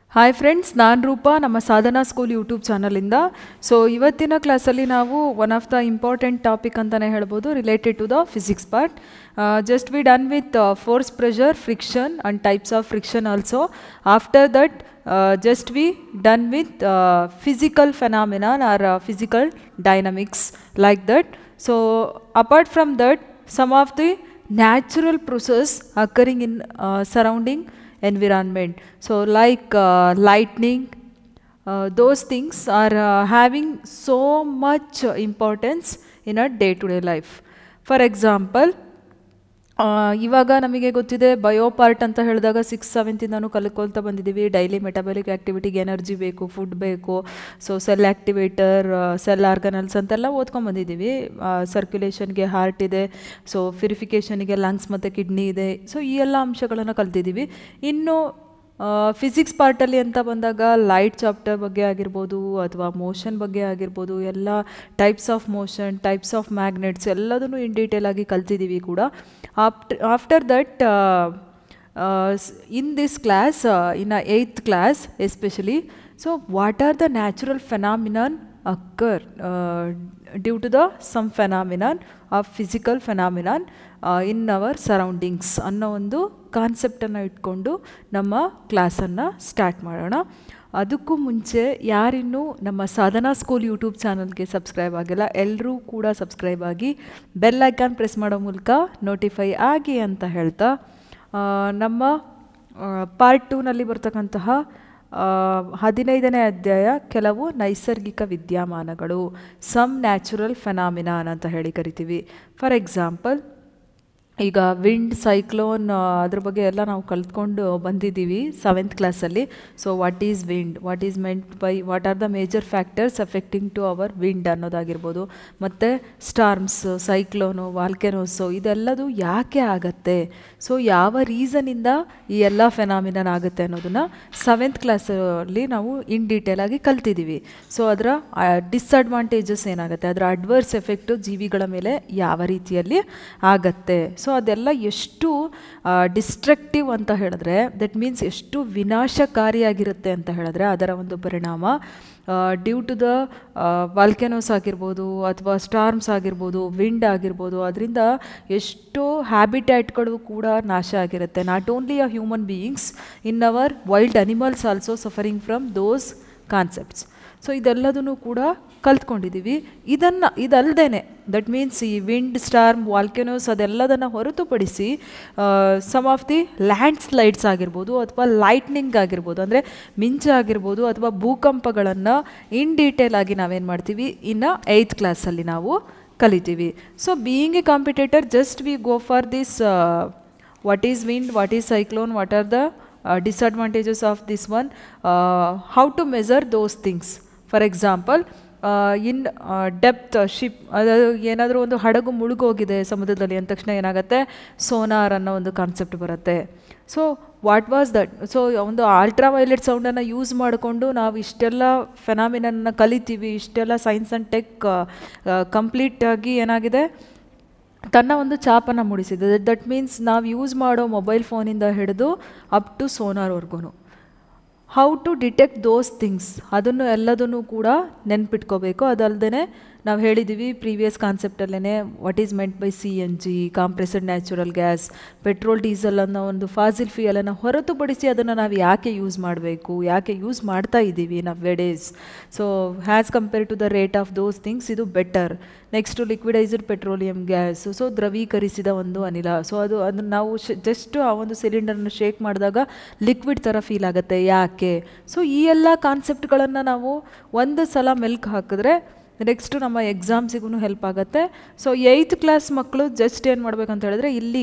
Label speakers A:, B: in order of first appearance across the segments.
A: hi friends ನಾನು ರೂಪಾ ನಮ್ಮ Sadhana school YouTube ಚಾನಲಿಂದ ಸೊ ಇವತ್ತಿನ ಕ್ಲಾಸಲ್ಲಿ ನಾವು one of the important topic ಅಂತಲೇ ಹೇಳ್ಬೋದು related to the physics part just we done with force pressure friction and types of friction also after that just we done with physical phenomenon or physical dynamics like that so apart from that some of the natural process occurring in uh, surrounding environment so like uh, lightning uh, those things are uh, having so much uh, importance in our day to day life for example ಆ, ಇವಾಗ ನಮಗೆ ಗೊತ್ತಿದೆ bio part ಅಂತ ಹೇಳಿದಾಗ six ಸೆವೆಂತಿಂದನೂ ಕಲ್ತ್ಕೊಳ್ತಾ ಬಂದಿದ್ದೀವಿ daily metabolic ಆ್ಯಕ್ಟಿವಿಟಿಗೆ ಎನರ್ಜಿ ಬೇಕು ಫುಡ್ ಬೇಕು so cell activator cell organelles ಅಂತೆಲ್ಲ ಓದ್ಕೊಂಡು ಬಂದಿದ್ದೀವಿ ಸರ್ಕ್ಯುಲೇಷನ್ಗೆ ಹಾರ್ಟ್ ಇದೆ ಸೊ ಪ್ಯೂರಿಫಿಕೇಷನಿಗೆ ಲಂಗ್ಸ್ ಮತ್ತು ಕಿಡ್ನಿ ಇದೆ ಸೊ ಈ ಎಲ್ಲ ಅಂಶಗಳನ್ನು ಕಲ್ತಿದ್ದೀವಿ ಇನ್ನು ಫಿಸಿಕ್ಸ್ ಪಾರ್ಟಲ್ಲಿ ಅಂತ ಬಂದಾಗ ಲೈಟ್ ಚಾಪ್ಟರ್ ಬಗ್ಗೆ ಆಗಿರ್ಬೋದು ಅಥವಾ ಮೋಷನ್ ಬಗ್ಗೆ ಆಗಿರ್ಬೋದು ಎಲ್ಲ types of motion types of magnets ಎಲ್ಲದನ್ನು ಇನ್ ಡೀಟೇಲ್ ಆಗಿ ಕಲ್ತಿದ್ದೀವಿ ಕೂಡ after after that in this class in a eighth class especially so what are the natural phenomenon occur due to the some phenomenon of physical phenomenon in our surroundings ಅನ್ನೋ ಒಂದು ಕಾನ್ಸೆಪ್ಟನ್ನು ಇಟ್ಕೊಂಡು ನಮ್ಮ ಕ್ಲಾಸನ್ನು start ಮಾಡೋಣ ಅದಕ್ಕೂ ಮುಂಚೆ ಯಾರಿನ್ನೂ ನಮ್ಮ ಸಾಧನಾ ಸ್ಕೂಲ್ ಯೂಟ್ಯೂಬ್ ಚಾನಲ್ಗೆ ಸಬ್ಸ್ಕ್ರೈಬ್ ಆಗಿಲ್ಲ ಎಲ್ಲರೂ ಕೂಡ ಸಬ್ಸ್ಕ್ರೈಬ್ ಆಗಿ ಬೆಲ್ ಐಕಾನ್ ಪ್ರೆಸ್ ಮಾಡೋ ಮೂಲಕ ನೋಟಿಫೈ ಆಗಿ ಅಂತ ಹೇಳ್ತಾ ಆ, ನಮ್ಮ ಪಾರ್ಟ್ ಟೂನಲ್ಲಿ ಬರ್ತಕ್ಕಂತಹ ಆ, ಹದಿನೈದನೇ ಅಧ್ಯಾಯ ಕೆಲವು ನೈಸರ್ಗಿಕ ವಿದ್ಯಮಾನಗಳು ಸಮ್ ನ್ಯಾಚುರಲ್ ಫೆನಾಮಿನಾನ್ ಅಂತ ಹೇಳಿ ಕರಿತೀವಿ ಫಾರ್ ಎಕ್ಸಾಂಪಲ್ ಈಗ ವಿಂಡ್ ಸೈಕ್ಲೋನ್ ಅದ್ರ ಬಗ್ಗೆ ಎಲ್ಲ ನಾವು ಕಲ್ತ್ಕೊಂಡು ಬಂದಿದ್ದೀವಿ ಸೆವೆಂತ್ ಕ್ಲಾಸಲ್ಲಿ so what is wind what is meant by what are the major factors affecting to our wind ಅನ್ನೋದಾಗಿರ್ಬೋದು ಮತ್ತು ಸ್ಟಾರ್ಮ್ಸ್ ಸೈಕ್ಲೋನು ವಾಲ್ಕೆನೋಸು ಇದೆಲ್ಲದು ಯಾಕೆ ಆಗತ್ತೆ ಸೊ ಯಾವ ರೀಸನಿಂದ ಈ ಎಲ್ಲ ಫೆನಾಮಿನನ್ ಆಗುತ್ತೆ ಅನ್ನೋದನ್ನು ಸೆವೆಂತ್ ಕ್ಲಾಸಲ್ಲಿ ನಾವು ಇನ್ ಡೀಟೇಲ್ ಆಗಿ ಕಲ್ತಿದ್ದೀವಿ ಸೊ ಅದರ ಡಿಸ್ಅಡ್ವಾಂಟೇಜಸ್ ಏನಾಗುತ್ತೆ ಅದರ ಅಡ್ವರ್ಸ್ ಎಫೆಕ್ಟು ಜೀವಿಗಳ ಮೇಲೆ ಯಾವ ರೀತಿಯಲ್ಲಿ ಆಗತ್ತೆ ಸೊ ಅದೆಲ್ಲ ಎಷ್ಟು ಡಿಸ್ಟ್ರಕ್ಟಿವ್ ಅಂತ ಹೇಳಿದ್ರೆ ದಟ್ ಮೀನ್ಸ್ ಎಷ್ಟು ವಿನಾಶಕಾರಿಯಾಗಿರುತ್ತೆ ಅಂತ ಹೇಳಿದ್ರೆ ಅದರ ಒಂದು ಪರಿಣಾಮ ಡ್ಯೂ ಟು ದ ವಾಲ್ಕೆನೋಸ್ ಆಗಿರ್ಬೋದು ಅಥವಾ ಸ್ಟಾರ್ಮ್ಸ್ ಆಗಿರ್ಬೋದು ವಿಂಡ್ ಆಗಿರ್ಬೋದು ಅದರಿಂದ ಎಷ್ಟೋ ಹ್ಯಾಬಿಟ್ಯಾಟ್ಗಳು ಕೂಡ ನಾಶ ಆಗಿರುತ್ತೆ not only a human beings in our wild animals also suffering from those concepts so ಇದೆಲ್ಲದನ್ನು ಕೂಡ ಕಲ್ತ್ಕೊಂಡಿದ್ದೀವಿ ಇದನ್ನು ಇದಲ್ದೇ ದಟ್ ಮೀನ್ಸ್ ಈ ವಿಂಡ್ ಸ್ಟಾರ್ಮ್ ವಾಲ್ಕೆನೋಸ್ ಅದೆಲ್ಲದನ್ನು ಹೊರತುಪಡಿಸಿ some of the landslides ಆಗಿರ್ಬೋದು ಅಥವಾ ಲೈಟ್ನಿಂಗ್ ಆಗಿರ್ಬೋದು ಅಂದರೆ ಮಿಂಚು ಆಗಿರ್ಬೋದು ಅಥವಾ ಭೂಕಂಪಗಳನ್ನು ಇನ್ ಡೀಟೇಲ್ ಆಗಿ ನಾವೇನು ಮಾಡ್ತೀವಿ ಇನ್ನು ಏಯ್ತ್ ಕ್ಲಾಸಲ್ಲಿ ನಾವು ಕಲಿತೀವಿ so being a competitor just we go for this what is wind what is cyclone what are the uh, disadvantages of this one uh, how to measure those things for example in depth ship ಅದು ಏನಾದರೂ ಒಂದು ಹಡಗು ಮುಳುಗೋಗಿದೆ ಸಮುದ್ರದಲ್ಲಿ ಅಂದ ತಕ್ಷಣ ಏನಾಗುತ್ತೆ sonar ಅನ್ನೋ ಒಂದು ಕಾನ್ಸೆಪ್ಟ್ ಬರುತ್ತೆ so what was that so ಒಂದು ಅಲ್ಟ್ರಾ ವೈಲೆಟ್ ಸೌಂಡನ್ನು ಯೂಸ್ ಮಾಡಿಕೊಂಡು ನಾವು ಇಷ್ಟೆಲ್ಲ ಫೆನಾಮಿನನ್ನ ಕಲಿತೀವಿ ಇಷ್ಟೆಲ್ಲ ಸೈನ್ಸ್ ಆ್ಯಂಡ್ ಟೆಕ್ ಕಂಪ್ಲೀಟಾಗಿ ಏನಾಗಿದೆ ತನ್ನ ಒಂದು ಚಾಪನ್ನು ಮೂಡಿಸಿದೆ ದಟ್ ಮೀನ್ಸ್ ನಾವು ಯೂಸ್ ಮಾಡೋ ಮೊಬೈಲ್ ಫೋನಿಂದ ಹಿಡಿದು ಅಪ್ ಟು ಸೋನಾರ್ವರೆಗೂ how to detect those things ಅದನ್ನು ಎಲ್ಲದನ್ನು ಕೂಡ ನೆನ್ಪಿಟ್ಕೋಬೇಕು ಅದಲ್ಲದೆ ನಾವು ಹೇಳಿದ್ದೀವಿ ಪ್ರೀವಿಯಸ್ ಕಾನ್ಸೆಪ್ಟಲ್ಲೇ what is meant by C N G compressed natural gas petrol diesel ಅನ್ನೋ ಒಂದು ಫಾಸಿಲ್ ಫ್ಯೂಯಲನ್ನು ಹೊರತುಪಡಿಸಿ ಅದನ್ನು ನಾವು ಯಾಕೆ ಯೂಸ್ ಮಾಡಬೇಕು ಯಾಕೆ ಯೂಸ್ ಮಾಡ್ತಾ ಇದ್ದೀವಿ ನಾವು days so has compare to the rate of those things ಇದು better next liquidised petroleum gas so ದ್ರವೀಕರಿಸಿದ ಒಂದು ಅನಿಲ ಸೊ ಅದು ಅದನ್ನು ನಾವು ಜಸ್ಟ್ ಆ ಒಂದು ಸಿಲಿಂಡರ್ನ ಶೇಕ್ ಮಾಡಿದಾಗ ಲಿಕ್ವಿಡ್ ಥರ ಫೀಲ್ ಆಗುತ್ತೆ ಯಾಕೆ ಸೊ ಈ ಎಲ್ಲ ಕಾನ್ಸೆಪ್ಟ್ಗಳನ್ನು ನಾವು ಒಂದು ಸಲ ಮೆಲ್ಕ್ ಹಾಕಿದ್ರೆ ನೆಕ್ಸ್ಟು ನಮ್ಮ ಎಕ್ಸಾಮ್ಸಿಗೂ ಹೆಲ್ಪ್ ಆಗುತ್ತೆ ಸೊ ಏಯ್ತ್ ಕ್ಲಾಸ್ ಮಕ್ಕಳು ಜಸ್ಟ್ ಏನು ಮಾಡ್ಬೇಕಂತ ಹೇಳಿದ್ರೆ ಇಲ್ಲಿ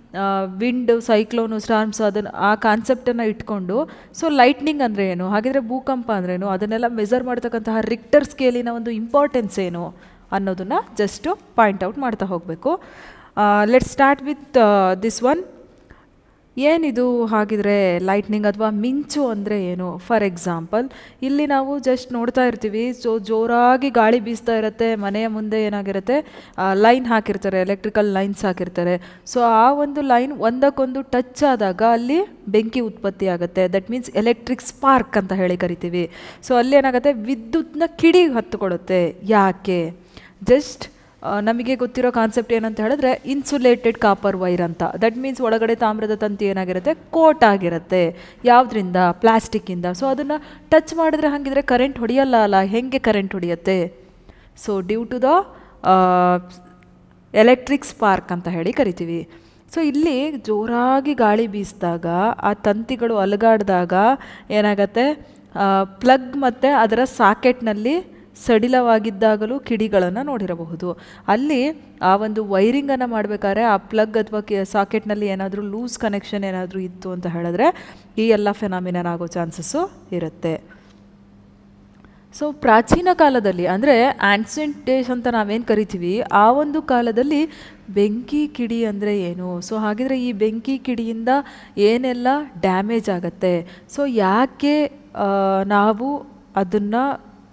A: ವಿಂಡ್ ಸೈಕ್ಲೋನು ಸ್ಟಾರ್ಮ್ಸ್ ಅದನ್ನು ಆ ಕಾನ್ಸೆಪ್ಟನ್ನು ಇಟ್ಕೊಂಡು ಸೊ ಲೈಟ್ನಿಂಗ್ ಅಂದರೆ ಏನು ಹಾಗಿದ್ರೆ ಭೂಕಂಪ ಅಂದ್ರೇನು ಅದನ್ನೆಲ್ಲ ಮೆಜರ್ ಮಾಡ್ತಕ್ಕಂತಹ ರಿಕ್ಟರ್ ಸ್ಕೇಲಿನ ಒಂದು ಇಂಪಾರ್ಟೆನ್ಸ್ ಏನು ಅನ್ನೋದನ್ನು ಜಸ್ಟು ಪಾಯಿಂಟ್ ಔಟ್ ಮಾಡ್ತಾ ಹೋಗಬೇಕು let start with this one ಏನಿದು ಹಾಗಿದ್ರೆ ಲೈಟ್ನಿಂಗ್ ಅಥವಾ ಮಿಂಚು ಅಂದರೆ ಏನು ಫಾರ್ ಎಕ್ಸಾಂಪಲ್ ಇಲ್ಲಿ ನಾವು ಜಸ್ಟ್ ನೋಡ್ತಾ ಇರ್ತೀವಿ ಸೊ ಜೋರಾಗಿ ಗಾಳಿ ಬೀಸ್ತಾ ಇರುತ್ತೆ ಮನೆಯ ಮುಂದೆ ಏನಾಗಿರುತ್ತೆ ಲೈನ್ ಹಾಕಿರ್ತಾರೆ ಎಲೆಕ್ಟ್ರಿಕಲ್ ಲೈನ್ಸ್ ಹಾಕಿರ್ತಾರೆ ಸೊ ಆ ಒಂದು ಲೈನ್ ಒಂದಕ್ಕೊಂದು ಟಚ್ ಆದಾಗ ಅಲ್ಲಿ ಬೆಂಕಿ ಉತ್ಪತ್ತಿ ಆಗುತ್ತೆ ದಟ್ ಮೀನ್ಸ್ ಎಲೆಕ್ಟ್ರಿಕ್ ಸ್ಪಾರ್ಕ್ ಅಂತ ಹೇಳಿ ಕರಿತೀವಿ ಸೊ ಅಲ್ಲಿ ಏನಾಗುತ್ತೆ ವಿದ್ಯುತ್ನ ಕಿಡಿ ಹತ್ತುಕೊಡುತ್ತೆ ಯಾಕೆ ಜಸ್ಟ್ ನಮಗೆ ಗೊತ್ತಿರೋ ಕಾನ್ಸೆಪ್ಟ್ ಏನಂತ ಹೇಳಿದ್ರೆ ಇನ್ಸುಲೇಟೆಡ್ ಕಾಪರ್ ವೈರ್ ಅಂತ ದಟ್ ಮೀನ್ಸ್ ಒಳಗಡೆ ತಾಮ್ರದ ತಂತಿ ಏನಾಗಿರುತ್ತೆ ಕೋಟ್ ಆಗಿರುತ್ತೆ ಯಾವುದರಿಂದ ಪ್ಲಾಸ್ಟಿಕ್ಕಿಂದ ಸೊ ಅದನ್ನು ಟಚ್ ಮಾಡಿದ್ರೆ ಹಾಗಿದ್ರೆ ಕರೆಂಟ್ ಹೊಡೆಯಲ್ಲ ಅಲ್ಲ ಹೆಂಗೆ ಕರೆಂಟ್ ಹೊಡೆಯುತ್ತೆ so due to the electric spark ಅಂತ ಹೇಳಿ ಕರಿತೀವಿ ಸೊ ಇಲ್ಲಿ ಜೋರಾಗಿ ಗಾಳಿ ಬೀಸಿದಾಗ ಆ ತಂತಿಗಳು ಅಲುಗಾಡಿದಾಗ ಏನಾಗತ್ತೆ ಪ್ಲಗ್ ಮತ್ತು ಅದರ ಸಾಕೆಟ್ನಲ್ಲಿ ಸಡಿಲವಾಗಿದ್ದಾಗಲೂ ಕಿಡಿಗಳನ್ನು ನೋಡಿರಬಹುದು ಅಲ್ಲಿ ಆ ಒಂದು ವೈರಿಂಗನ್ನು ಮಾಡಬೇಕಾದ್ರೆ ಆ ಪ್ಲಗ್ ಅಥವಾ ಕೆ ಸಾಕೆಟ್ನಲ್ಲಿ ಏನಾದರೂ ಲೂಸ್ ಕನೆಕ್ಷನ್ ಏನಾದರೂ ಇತ್ತು ಅಂತ ಹೇಳಿದ್ರೆ ಈ ಎಲ್ಲ ಫೆನಾಮಿನನ್ ಆಗೋ ಚಾನ್ಸಸ್ಸು ಇರುತ್ತೆ ಸೊ ಪ್ರಾಚೀನ ಕಾಲದಲ್ಲಿ ಅಂದರೆ ಆನ್ಸೆಂಟ್ ಡೇಸ್ ಅಂತ ನಾವೇನು ಕರಿತೀವಿ ಆ ಒಂದು ಕಾಲದಲ್ಲಿ ಬೆಂಕಿ ಕಿಡಿ ಅಂದರೆ ಏನು ಸೊ ಹಾಗಿದ್ರೆ ಈ ಬೆಂಕಿ ಕಿಡಿಯಿಂದ ಏನೆಲ್ಲ ಡ್ಯಾಮೇಜ್ ಆಗುತ್ತೆ ಸೊ ಯಾಕೆ ನಾವು ಅದನ್ನು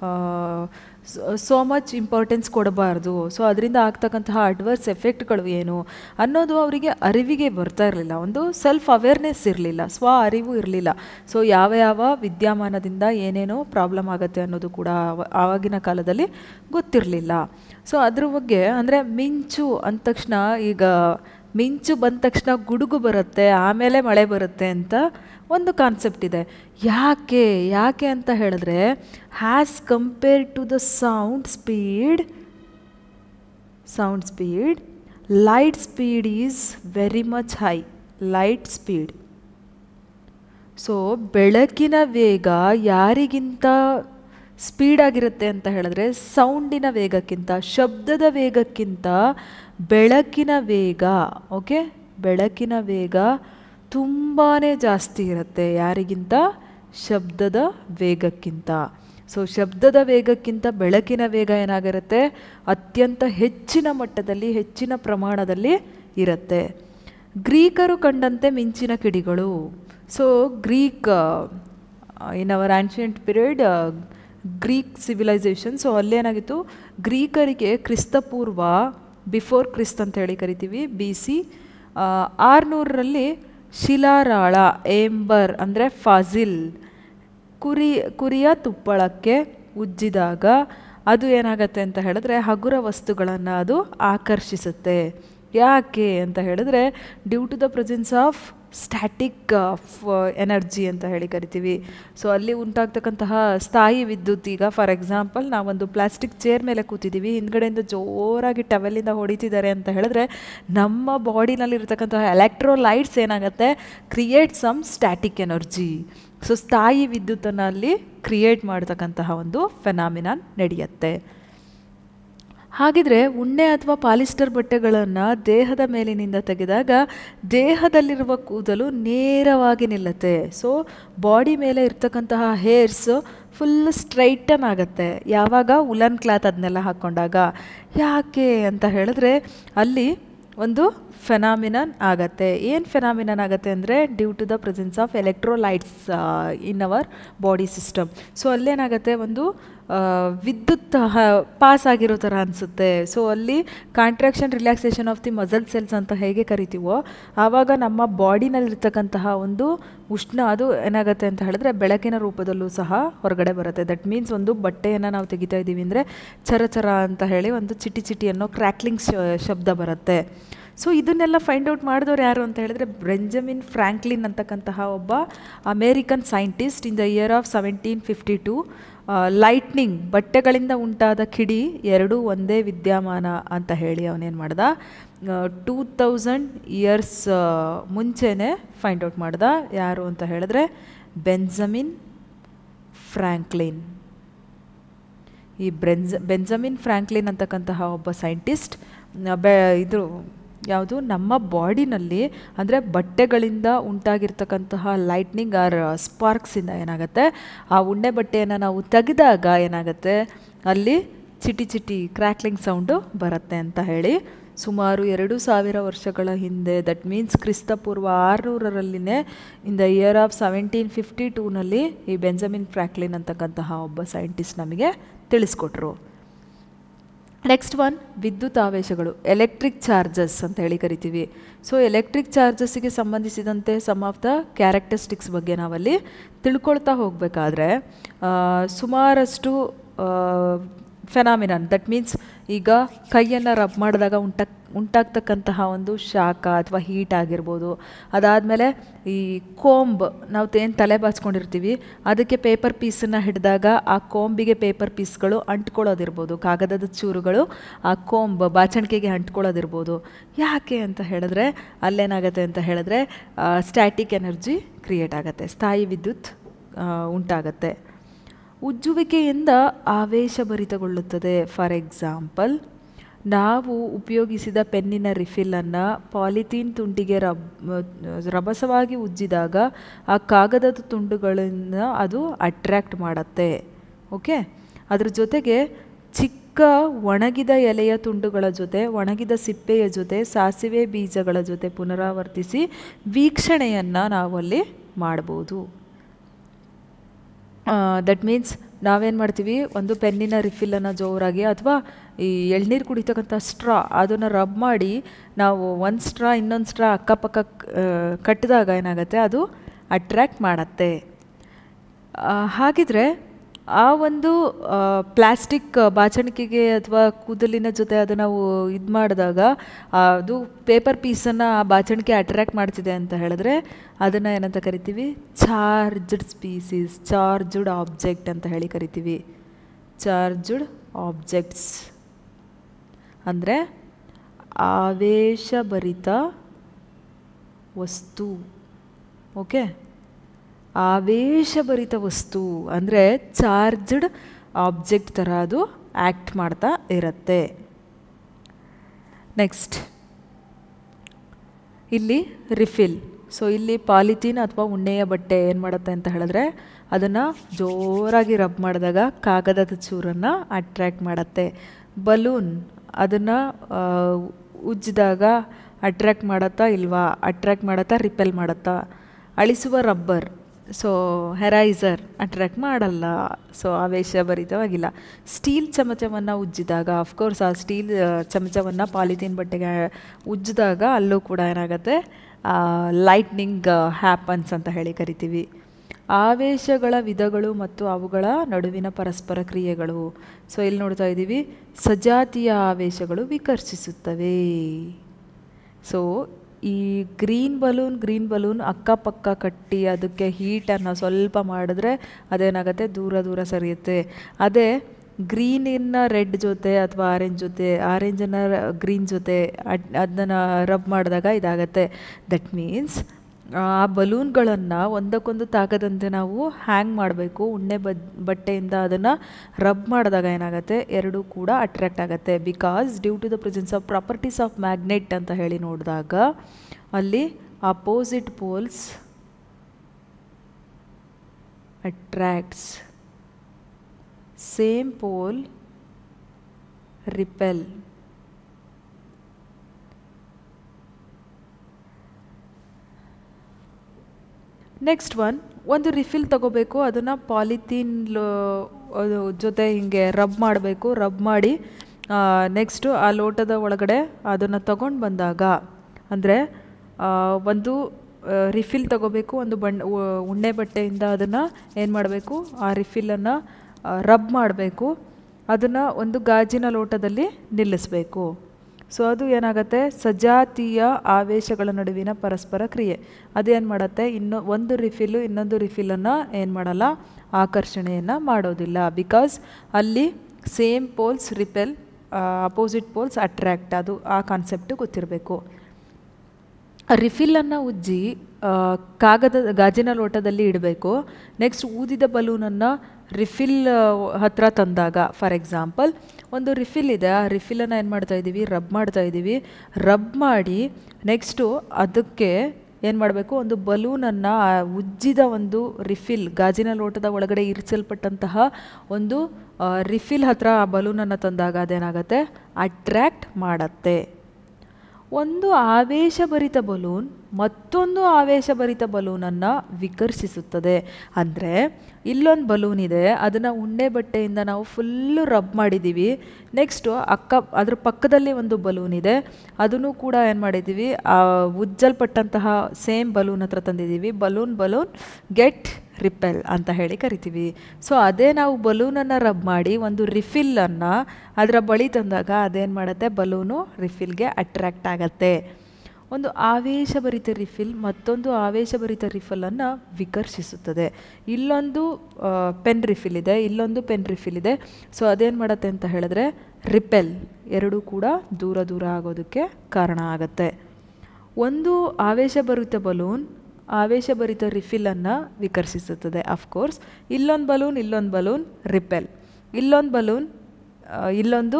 A: ಸೋ ಮಚ್ ಇಂಪಾರ್ಟೆನ್ಸ್ ಕೊಡಬಾರ್ದು ಸೊ ಅದರಿಂದ ಆಗ್ತಕ್ಕಂತಹ ಅಡ್ವರ್ಸ್ ಎಫೆಕ್ಟ್ಗಳು ಏನು ಅನ್ನೋದು ಅವರಿಗೆ ಅರಿವಿಗೆ ಬರ್ತಾ ಇರಲಿಲ್ಲ ಒಂದು ಸೆಲ್ಫ್ ಅವೇರ್ನೆಸ್ ಇರಲಿಲ್ಲ ಸ್ವ ಅರಿವು ಇರಲಿಲ್ಲ ಸೊ ಯಾವ ಯಾವ ವಿದ್ಯಮಾನದಿಂದ ಏನೇನೋ ಪ್ರಾಬ್ಲಮ್ ಆಗುತ್ತೆ ಅನ್ನೋದು ಕೂಡ ಆವಾಗಿನ ಕಾಲದಲ್ಲಿ ಗೊತ್ತಿರಲಿಲ್ಲ ಸೊ ಅದ್ರ ಬಗ್ಗೆ ಅಂದರೆ ಮಿಂಚು ಅಂದ ತಕ್ಷಣ ಈಗ ಮಿಂಚು ಬಂದ ತಕ್ಷಣ ಗುಡುಗು ಬರುತ್ತೆ ಆಮೇಲೆ ಮಳೆ ಬರುತ್ತೆ ಅಂತ ಒಂದು ಕಾನ್ಸೆಪ್ಟ್ ಇದೆ ಯಾಕೆ ಯಾಕೆ ಅಂತ ಹೇಳಿದ್ರೆ has compare to the sound speed sound speed light speed is very much high light speed so ಬೆಳಕಿನ ವೇಗ ಯಾರಿಗಿಂತ ಸ್ಪೀಡ್ ಆಗಿರುತ್ತೆ ಅಂತ ಹೇಳಿದ್ರೆ ಸೌಂಡಿನ ವೇಗಕ್ಕಿಂತ ಶಬ್ದದ ವೇಗಕ್ಕಿಂತ ಬೆಳಕಿನ ವೇಗ ಓಕೆ ಬೆಳಕಿನ ವೇಗ ತುಂಬಾ ಜಾಸ್ತಿ ಇರುತ್ತೆ ಯಾರಿಗಿಂತ ಶಬ್ದದ ವೇಗಕ್ಕಿಂತ ಸೊ ಶಬ್ದದ ವೇಗಕ್ಕಿಂತ ಬೆಳಕಿನ ವೇಗ ಏನಾಗಿರುತ್ತೆ ಅತ್ಯಂತ ಹೆಚ್ಚಿನ ಮಟ್ಟದಲ್ಲಿ ಹೆಚ್ಚಿನ ಪ್ರಮಾಣದಲ್ಲಿ ಇರುತ್ತೆ ಗ್ರೀಕರು ಕಂಡಂತೆ ಮಿಂಚಿನ ಕಿಡಿಗಳು so Greek in our ancient period Greek civilisation so ಅಲ್ಲೇನಾಗಿತ್ತು ಗ್ರೀಕರಿಗೆ ಕ್ರಿಸ್ತಪೂರ್ವ ಬಿಫೋರ್ ಕ್ರಿಸ್ತ್ ಅಂತ ಹೇಳಿ ಕರಿತೀವಿ ಬಿ ಸಿ ಆರುನೂರರಲ್ಲಿ ಶಿಲಾರಾಳ ಏಂಬರ್ ಅಂದರೆ ಫಾಜಿಲ್ ಕುರಿ ಕುರಿಯ ತುಪ್ಪಳಕ್ಕೆ ಉಜ್ಜಿದಾಗ ಅದು ಏನಾಗತ್ತೆ ಅಂತ ಹೇಳಿದ್ರೆ ಹಗುರ ವಸ್ತುಗಳನ್ನು ಅದು ಆಕರ್ಷಿಸುತ್ತೆ ಯಾಕೆ ಅಂತ ಹೇಳಿದ್ರೆ due to the presence of static energy ಅಂತ ಹೇಳಿ ಕರಿತೀವಿ ಸೊ ಅಲ್ಲಿ ಉಂಟಾಗ್ತಕ್ಕಂತಹ ಸ್ಥಾಯಿ ವಿದ್ಯುತ್ ಈಗ ಫಾರ್ ಎಕ್ಸಾಂಪಲ್ ನಾವೊಂದು ಪ್ಲಾಸ್ಟಿಕ್ ಚೇರ್ ಮೇಲೆ ಕೂತಿದ್ದೀವಿ ಹಿಂದ್ಗಡೆಯಿಂದ ಜೋರಾಗಿ ಟವೆಲಿಂದ ಹೊಡಿತಿದ್ದಾರೆ ಅಂತ ಹೇಳಿದ್ರೆ ನಮ್ಮ ಬಾಡಿನಲ್ಲಿರ್ತಕ್ಕಂತಹ ಎಲೆಕ್ಟ್ರೋಲೈಟ್ಸ್ ಏನಾಗುತ್ತೆ create some static energy so ಸ್ಥಾಯಿ ವಿದ್ಯುತ್ತನ್ನು ಅಲ್ಲಿ ಕ್ರಿಯೇಟ್ ಮಾಡ್ತಕ್ಕಂತಹ ಒಂದು ಫೆನಾಮಿನಾನ್ ನಡೆಯುತ್ತೆ ಹಾಗಿದ್ರೆ ಉಣ್ಣೆ ಅಥವಾ ಪಾಲಿಸ್ಟರ್ ಬಟ್ಟೆಗಳನ್ನು ದೇಹದ ಮೇಲಿನಿಂದ ತೆಗೆದಾಗ ದೇಹದಲ್ಲಿರುವ ಕೂದಲು ನೇರವಾಗಿ ನಿಲ್ಲುತ್ತೆ ಸೊ ಬಾಡಿ ಮೇಲೆ ಇರ್ತಕ್ಕಂತಹ ಹೇರ್ಸ್ ಫುಲ್ ಸ್ಟ್ರೈಟನ್ ಆಗುತ್ತೆ ಯಾವಾಗ ಉಲನ್ ಕ್ಲಾತ್ ಅದನ್ನೆಲ್ಲ ಹಾಕ್ಕೊಂಡಾಗ ಯಾಕೆ ಅಂತ ಹೇಳಿದ್ರೆ ಅಲ್ಲಿ ಒಂದು ಫೆನಾಮಿನನ್ ಆಗತ್ತೆ ಏನು ಫೆನಾಮಿನನ್ ಆಗುತ್ತೆ ಅಂದರೆ due to the presence of electrolytes in our body system so ಅಲ್ಲೇನಾಗುತ್ತೆ ಒಂದು ವಿದ್ಯುತ್ ಪಾಸ್ ಆಗಿರೋ ಥರ ಅನಿಸುತ್ತೆ ಸೊ ಅಲ್ಲಿ contraction relaxation of the muscle cells ಅಂತ ಹೇಗೆ ಕರಿತೀವೋ ಆವಾಗ ನಮ್ಮ ಬಾಡಿನಲ್ಲಿರ್ತಕ್ಕಂತಹ ಒಂದು ಉಷ್ಣ ಅದು ಏನಾಗುತ್ತೆ ಅಂತ ಹೇಳಿದ್ರೆ ಬೆಳಕಿನ ರೂಪದಲ್ಲೂ ಸಹ ಹೊರಗಡೆ ಬರುತ್ತೆ ದಟ್ ಮೀನ್ಸ್ ಒಂದು ಬಟ್ಟೆಯನ್ನು ನಾವು ತೆಗಿತಾ ಇದ್ದೀವಿ ಅಂದರೆ ಚರ ಚರ ಅಂತ ಹೇಳಿ ಒಂದು ಚಿಟಿ ಚಿಟಿ ಅನ್ನೋ ಕ್ರ್ಯಾಕ್ಲಿಂಗ್ ಶಬ್ದ ಬರುತ್ತೆ ಸೊ ಇದನ್ನೆಲ್ಲ ಫೈಂಡ್ ಔಟ್ ಮಾಡಿದವ್ರು ಯಾರು ಅಂತ ಹೇಳಿದ್ರೆ ಬ್ರೆಂಜಮಿನ್ ಫ್ರ್ಯಾಂಕ್ಲಿನ್ ಅಂತಕ್ಕಂತಹ ಒಬ್ಬ American scientist in the year of seventeen fifty two lightning ಬಟ್ಟೆಗಳಿಂದ ಉಂಟಾದ ಕಿಡಿ ಎರಡೂ ಒಂದೇ ವಿದ್ಯಮಾನ ಅಂತ ಹೇಳಿ ಅವನೇನು ಮಾಡ್ದ ಟೂ ತೌಸಂಡ್ ಇಯರ್ಸ್ ಮುಂಚೆನೇ ಫೈಂಡ್ ಔಟ್ ಮಾಡ್ದ ಯಾರು ಅಂತ ಹೇಳಿದ್ರೆ ಬೆಂಜಮಿನ್ ಫ್ರ್ಯಾಂಕ್ಲಿನ್ ಈ ಬ್ರೆಂಜ ಬೆಂಜಮಿನ್ ಫ್ರ್ಯಾಂಕ್ಲಿನ್ ಅಂತಕ್ಕಂತಹ ಒಬ್ಬ ಸೈಂಟಿಸ್ಟ್ ಬೆ ಇದು ಯಾವುದು ನಮ್ಮ ಬಾಡಿನಲ್ಲಿ ಅಂದರೆ ಬಟ್ಟೆಗಳಿಂದ ಉಂಟಾಗಿರ್ತಕ್ಕಂತಹ ಲೈಟ್ನಿಂಗ್ ಆರ್ ಸ್ಪಾರ್ಕ್ಸಿಂದ ಏನಾಗುತ್ತೆ ಆ ಉಣ್ಣೆ ಬಟ್ಟೆಯನ್ನು ನಾವು ತೆಗೆದಾಗ ಏನಾಗುತ್ತೆ ಅಲ್ಲಿ ಚಿಟಿ ಚಿಟಿ ಕ್ರ್ಯಾಕ್ಲಿಂಗ್ ಸೌಂಡು ಬರುತ್ತೆ ಅಂತ ಹೇಳಿ ಸುಮಾರು ಎರಡು ಸಾವಿರ ವರ್ಷಗಳ ಹಿಂದೆ ದಟ್ ಮೀನ್ಸ್ ಕ್ರಿಸ್ತಪೂರ್ವ ಆರುನೂರರಲ್ಲಿನೇ in the year of seventeen fifty ಟೂನಲ್ಲಿ ಈ ಬೆಂಜಮಿನ್ ಫ್ರ್ಯಾಕ್ಲಿನ್ ಅಂತಕ್ಕಂತಹ ಒಬ್ಬ ಸೈಂಟಿಸ್ಟ್ ನಮಗೆ ತಿಳಿಸ್ಕೊಟ್ರು ನೆಕ್ಸ್ಟ್ ಒನ್ ವಿದ್ಯುತ್ ಆವೇಶಗಳು ಎಲೆಕ್ಟ್ರಿಕ್ ಚಾರ್ಜಸ್ ಅಂತ ಹೇಳಿ ಕರಿತೀವಿ ಸೊ ಎಲೆಕ್ಟ್ರಿಕ್ ಚಾರ್ಜಸ್ಸಿಗೆ ಸಂಬಂಧಿಸಿದಂತೆ ಸಮ್ ಆಫ್ ದ ಕ್ಯಾರೆಕ್ಟರಿಸ್ಟಿಕ್ಸ್ ಬಗ್ಗೆ ನಾವಲ್ಲಿ ತಿಳ್ಕೊಳ್ತಾ ಹೋಗಬೇಕಾದ್ರೆ ಸುಮಾರಷ್ಟು ಫೆನಾಮಿನನ್ ದಟ್ ಮೀನ್ಸ್ ಈಗ ಕೈಯನ್ನು ರಬ್ ಮಾಡಿದಾಗ ಉಂಟ ಉಂಟಾಗ್ತಕ್ಕಂತಹ ಒಂದು ಶಾಖ ಅಥವಾ ಹೀಟ್ ಆಗಿರ್ಬೋದು ಅದಾದಮೇಲೆ ಈ ಕೋಂಬ್ ನಾವು ಏನು ತಲೆ ಬಾಚ್ಕೊಂಡಿರ್ತೀವಿ ಅದಕ್ಕೆ ಪೇಪರ್ ಪೀಸನ್ನು ಹಿಡಿದಾಗ ಆ ಕೋಂಬಿಗೆ ಪೇಪರ್ ಪೀಸ್ಗಳು ಅಂಟ್ಕೊಳ್ಳೋದಿರ್ಬೋದು ಕಾಗದದ ಚೂರುಗಳು ಆ ಕೋಂಬ್ ಬಾಚಣಿಕೆಗೆ ಅಂಟ್ಕೊಳ್ಳೋದಿರ್ಬೋದು ಯಾಕೆ ಅಂತ ಹೇಳಿದ್ರೆ ಅಲ್ಲೇನಾಗುತ್ತೆ ಅಂತ ಹೇಳಿದ್ರೆ ಸ್ಟ್ಯಾಟಿಕ್ ಎನರ್ಜಿ ಕ್ರಿಯೇಟ್ ಆಗುತ್ತೆ ಸ್ಥಾಯಿ ವಿದ್ಯುತ್ ಉಂಟಾಗತ್ತೆ ಉಜ್ಜುವಿಕೆಯಿಂದ ಆವೇಶಭರಿತಗೊಳ್ಳುತ್ತದೆ ಫಾರ್ ಎಕ್ಸಾಂಪಲ್ ನಾವು ಉಪಯೋಗಿಸಿದ ಪೆನ್ನಿನ ರಿಫಿಲ್ಲನ್ನು ಪಾಲಿಥೀನ್ ತುಂಡಿಗೆ ರಬ್ ರಭಸವಾಗಿ ಉಜ್ಜಿದಾಗ ಆ ಕಾಗದದ ತುಂಡುಗಳನ್ನು ಅದು ಅಟ್ರ್ಯಾಕ್ಟ್ ಮಾಡುತ್ತೆ ಓಕೆ ಅದ್ರ ಜೊತೆಗೆ ಚಿಕ್ಕ ಒಣಗಿದ ಎಲೆಯ ತುಂಡುಗಳ ಜೊತೆ ಒಣಗಿದ ಸಿಪ್ಪೆಯ ಜೊತೆ ಸಾಸಿವೆ ಬೀಜಗಳ ಜೊತೆ ಪುನರಾವರ್ತಿಸಿ ವೀಕ್ಷಣೆಯನ್ನು ನಾವಲ್ಲಿ ಮಾಡ್ಬೋದು ದಟ್ ಮೀನ್ಸ್ ನಾವೇನು ಮಾಡ್ತೀವಿ ಒಂದು ಪೆನ್ನಿನ ರಿಫಿಲ್ಲನ್ನು ಜೋರಾಗಿ ಅಥವಾ ಈ ಎಳ್ನೀರು ಕುಡಿತಕ್ಕಂಥ ಸ್ಟ್ರಾ ಅದನ್ನು ರಬ್ ಮಾಡಿ ನಾವು ಒಂದು ಸ್ಟ್ರಾ ಇನ್ನೊಂದು ಸ್ಟ್ರಾ ಅಕ್ಕಪಕ್ಕ ಕಟ್ಟಿದಾಗ ಏನಾಗುತ್ತೆ ಅದು ಅಟ್ರ್ಯಾಕ್ಟ್ ಮಾಡುತ್ತೆ ಹಾಗಿದ್ರೆ ಆ ಒಂದು ಪ್ಲಾಸ್ಟಿಕ್ ಬಾಚಣಿಕೆಗೆ ಅಥವಾ ಕೂದಲಿನ ಜೊತೆ ಅದು ನಾವು ಇದು ಮಾಡಿದಾಗ ಅದು ಪೇಪರ್ ಪೀಸನ್ನು ಆ ಬಾಚಣಿಕೆ ಅಟ್ರ್ಯಾಕ್ಟ್ ಮಾಡ್ತಿದೆ ಅಂತ ಹೇಳಿದ್ರೆ ಅದನ್ನು ಏನಂತ ಕರಿತೀವಿ ಚಾರ್ಜ್ಡ್ ಸ್ಪೀಸೀಸ್ ಚಾರ್ಜ್ಡ್ ಆಬ್ಜೆಕ್ಟ್ ಅಂತ ಹೇಳಿ ಕರಿತೀವಿ ಚಾರ್ಜ್ಡ್ ಆಬ್ಜೆಕ್ಟ್ಸ್ ಅಂದರೆ ಆವೇಶಭರಿತ ವಸ್ತು ಓಕೆ ಆವೇಶಭರಿತ ವಸ್ತು ಅಂದರೆ ಚಾರ್ಜ್ಡ್ ಆಬ್ಜೆಕ್ಟ್ ಥರ ಅದು ಆ್ಯಕ್ಟ್ ಮಾಡ್ತಾ ಇರುತ್ತೆ ನೆಕ್ಸ್ಟ್ ಇಲ್ಲಿ ರಿಫಿಲ್ ಸೊ ಇಲ್ಲಿ ಪಾಲಿಥೀನ್ ಅಥವಾ ಉಣ್ಣೆಯ ಬಟ್ಟೆ ಏನು ಮಾಡುತ್ತೆ ಅಂತ ಹೇಳಿದ್ರೆ ಅದನ್ನು ಜೋರಾಗಿ ರಬ್ ಮಾಡಿದಾಗ ಕಾಗದದ ಚೂರನ್ನು ಅಟ್ರ್ಯಾಕ್ಟ್ ಮಾಡುತ್ತೆ ಬಲೂನ್ ಅದನ್ನು ಉಜ್ಜಿದಾಗ ಅಟ್ರ್ಯಾಕ್ಟ್ ಮಾಡತ್ತಾ ಇಲ್ವಾ ಅಟ್ರ್ಯಾಕ್ಟ್ ಮಾಡತ್ತಾ ರಿಪೆಲ್ ಮಾಡತ್ತಾ ಅಳಿಸುವ ರಬ್ಬರ್ ಸೊ ಹೆರೈಸರ್ ಅಟ್ರ್ಯಾಕ್ಟ್ ಮಾಡಲ್ಲ ಸೊ ಆವೇಶಭರಿತವಾಗಿಲ್ಲ ಸ್ಟೀಲ್ ಚಮಚವನ್ನು ಉಜ್ಜಿದಾಗ ಅಫ್ಕೋರ್ಸ್ ಆ ಸ್ಟೀಲ್ ಚಮಚವನ್ನು ಪಾಲಿಥೀನ್ ಬಟ್ಟೆಗೆ ಉಜ್ಜಿದಾಗ ಅಲ್ಲೂ ಕೂಡ ಏನಾಗುತ್ತೆ ಲೈಟ್ನಿಂಗ್ ಹ್ಯಾಪನ್ಸ್ ಅಂತ ಹೇಳಿ ಕರಿತೀವಿ ಆವೇಶಗಳ ವಿಧಗಳು ಮತ್ತು ಅವುಗಳ ನಡುವಿನ ಪರಸ್ಪರ ಕ್ರಿಯೆಗಳು ಸೊ ಇಲ್ಲಿ ನೋಡ್ತಾ ಇದ್ದೀವಿ ಸಜಾತಿಯ ಆವೇಶಗಳು ವಿಕರ್ಷಿಸುತ್ತವೆ ಸೊ ಈ ಗ್ರೀನ್ ಬಲೂನ್ ಗ್ರೀನ್ ಬಲೂನ್ ಅಕ್ಕಪಕ್ಕ ಕಟ್ಟಿ ಅದಕ್ಕೆ ಹೀಟನ್ನು ಸ್ವಲ್ಪ ಮಾಡಿದ್ರೆ ಅದೇನಾಗುತ್ತೆ ದೂರ ದೂರ ಸರಿಯುತ್ತೆ ಅದೇ ಗ್ರೀನಿನ ರೆಡ್ ಜೊತೆ ಅಥವಾ ಆರೆಂಜ್ ಜೊತೆ ಆರೆಂಜನ್ನು ಗ್ರೀನ್ ಜೊತೆ ಅಡ್ ಅದನ್ನು ರಬ್ ಮಾಡಿದಾಗ ಇದಾಗತ್ತೆ ದಟ್ ಮೀನ್ಸ್ ಆ ಬಲೂನ್ಗಳನ್ನು ಒಂದಕ್ಕೊಂದು ತಾಗದಂತೆ ನಾವು ಹ್ಯಾಂಗ್ ಮಾಡಬೇಕು ಉಣ್ಣೆ ಬದ್ ಬಟ್ಟೆಯಿಂದ ಅದನ್ನು ರಬ್ ಮಾಡಿದಾಗ ಏನಾಗುತ್ತೆ ಎರಡೂ ಕೂಡ ಅಟ್ರ್ಯಾಕ್ಟ್ ಆಗುತ್ತೆ because due to the presence of properties of magnet ಅಂತ ಹೇಳಿ ನೋಡಿದಾಗ ಅಲ್ಲಿ opposite poles attracts same pole repel next one ಒಂದು ರಿಫಿಲ್ ತಗೋಬೇಕು ಅದನ್ನು ಪಾಲಿಥೀನ್ ಜೊತೆ ಹಿಂಗೆ ರಬ್ ಮಾಡಬೇಕು ರಬ್ ಮಾಡಿ ನೆಕ್ಸ್ಟು ಆ ಲೋಟದ ಒಳಗಡೆ ಅದನ್ನು ತಗೊಂಡು ಬಂದಾಗ ಅಂದರೆ ಒಂದು ರಿಫಿಲ್ ತಗೋಬೇಕು ಒಂದು ಬಣ್ಣ ಉಣ್ಣೆ ಬಟ್ಟೆಯಿಂದ ಅದನ್ನು ಏನು ಮಾಡಬೇಕು ಆ ರಿಫಿಲನ್ನು ರಬ್ ಮಾಡಬೇಕು ಅದನ್ನು ಒಂದು ಗಾಜಿನ ಲೋಟದಲ್ಲಿ ನಿಲ್ಲಿಸಬೇಕು ಸೊ ಅದು ಏನಾಗುತ್ತೆ ಸಜಾತೀಯ ಆವೇಶಗಳ ನಡುವಿನ ಪರಸ್ಪರ ಕ್ರಿಯೆ ಅದೇನು ಮಾಡುತ್ತೆ ಇನ್ನು ಒಂದು ರಿಫಿಲ್ಲು ಇನ್ನೊಂದು ರಿಫಿಲನ್ನು ಏನು ಮಾಡಲ್ಲ ಆಕರ್ಷಣೆಯನ್ನು ಮಾಡೋದಿಲ್ಲ ಬಿಕಾಸ್ ಅಲ್ಲಿ same poles repel opposite poles attract ಅದು ಆ ಕಾನ್ಸೆಪ್ಟು ಗೊತ್ತಿರಬೇಕು ರಿಫಿಲ್ಲನ್ನು ಉಜ್ಜಿ ಕಾಗದ ಗಾಜಿನ ಲೋಟದಲ್ಲಿ ಇಡಬೇಕು ನೆಕ್ಸ್ಟ್ ಊದಿದ ಬಲೂನನ್ನು ರಿಫಿಲ್ ಹತ್ರ ತಂದಾಗ ಫಾರ್ ಎಕ್ಸಾಂಪಲ್ ಒಂದು ರಿಫಿಲ್ ಇದೆ ಆ ರಿಫಿಲನ್ನು ಏನು ಮಾಡ್ತಾ ಇದ್ದೀವಿ ರಬ್ ಮಾಡ್ತಾ ಇದ್ದೀವಿ ರಬ್ ಮಾಡಿ ನೆಕ್ಸ್ಟು ಅದಕ್ಕೆ ಏನು ಮಾಡಬೇಕು ಒಂದು ಬಲೂನನ್ನು ಉಜ್ಜಿದ ಒಂದು ರಿಫಿಲ್ ಗಾಜಿನ ಲೋಟದ ಒಳಗಡೆ ಇರಿಸಲ್ಪಟ್ಟಂತಹ ಒಂದು ರಿಫಿಲ್ ಹತ್ರ ಆ ಬಲೂನನ್ನು ತಂದಾಗ ಅದೇನಾಗುತ್ತೆ ಅಟ್ರ್ಯಾಕ್ಟ್ ಮಾಡತ್ತೆ ಒಂದು ಆವೇಶಭರಿತ ಬಲೂನ್ ಮತ್ತೊಂದು ಆವೇಶಭರಿತ ಬಲೂನನ್ನು ವಿಕರ್ಷಿಸುತ್ತದೆ ಅಂದರೆ ಇಲ್ಲೊಂದು ಬಲೂನ್ ಇದೆ ಅದನ್ನು ಉಂಡೆ ಬಟ್ಟೆಯಿಂದ ನಾವು ಫುಲ್ಲು ರಬ್ ಮಾಡಿದ್ದೀವಿ ನೆಕ್ಸ್ಟು ಅಕ್ಕ ಅದ್ರ ಪಕ್ಕದಲ್ಲಿ ಒಂದು ಬಲೂನ್ ಇದೆ ಅದನ್ನು ಕೂಡ ಏನು ಮಾಡಿದ್ದೀವಿ ಆ ಉಜ್ಜಲ್ಪಟ್ಟಂತಹ ಸೇಮ್ ಬಲೂನ್ ಹತ್ರ ತಂದಿದ್ದೀವಿ ಬಲೂನ್ ಬಲೂನ್ ಗೆಟ್ ರಿಪೆಲ್ ಅಂತ ಹೇಳಿ ಕರಿತೀವಿ ಸೊ ಅದೇ ನಾವು ಬಲೂನನ್ನು ರಬ್ ಮಾಡಿ ಒಂದು ರಿಫಿಲ್ಲನ್ನು ಅದರ ಬಳಿ ತಂದಾಗ ಅದೇನು ಮಾಡುತ್ತೆ ಬಲೂನು ರಿಫಿಲ್ಗೆ ಅಟ್ರ್ಯಾಕ್ಟ್ ಆಗತ್ತೆ ಒಂದು ಆವೇಶಭರಿತ ರಿಫಿಲ್ ಮತ್ತೊಂದು ಆವೇಶಭರಿತ ರಿಫಿಲನ್ನು ವಿಕರ್ಷಿಸುತ್ತದೆ ಇಲ್ಲೊಂದು ಪೆನ್ ರಿಫಿಲ್ ಇದೆ ಇಲ್ಲೊಂದು ಪೆನ್ ರಿಫಿಲ್ ಇದೆ ಸೊ ಅದೇನು ಮಾಡುತ್ತೆ ಅಂತ ಹೇಳಿದ್ರೆ ರಿಪೆಲ್ ಎರಡೂ ಕೂಡ ದೂರ ದೂರ ಆಗೋದಕ್ಕೆ ಕಾರಣ ಆಗುತ್ತೆ ಒಂದು ಆವೇಶಭರಿತ ಬಲೂನ್ ಆವೇಶಭರಿತ ರಿಫಿಲನ್ನು ವಿಕರ್ಷಿಸುತ್ತದೆ ಅಫ್ಕೋರ್ಸ್ ಇಲ್ಲೊಂದು ಬಲೂನ್ ಇಲ್ಲೊಂದು ಬಲೂನ್ ರಿಪೆಲ್ ಇಲ್ಲೊಂದು ಬಲೂನ್ ಇಲ್ಲೊಂದು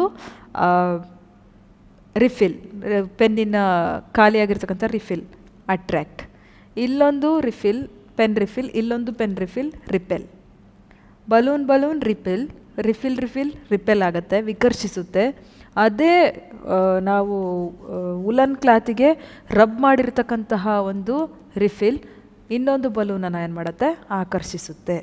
A: ರಿಫಿಲ್ ಪೆನ್ನಿನ ಖಾಲಿಯಾಗಿರ್ತಕ್ಕಂಥ ರಿಫಿಲ್ ಅಟ್ರ್ಯಾಕ್ಟ್ ಇಲ್ಲೊಂದು ರಿಫಿಲ್ ಪೆನ್ ರಿಫಿಲ್ ಇಲ್ಲೊಂದು pen refill repel balloon balloon repel refill refill repel ಆಗುತ್ತೆ ವಿಕರ್ಷಿಸುತ್ತೆ ಅದೇ ನಾವು ಉಲನ್ ಕ್ಲಾತಿಗೆ ರಬ್ ಮಾಡಿರ್ತಕ್ಕಂತಹ ಒಂದು ರಿಫಿಲ್ ಇನ್ನೊಂದು ಬಲೂನನ್ನು ಏನು ಮಾಡುತ್ತೆ ಆಕರ್ಷಿಸುತ್ತೆ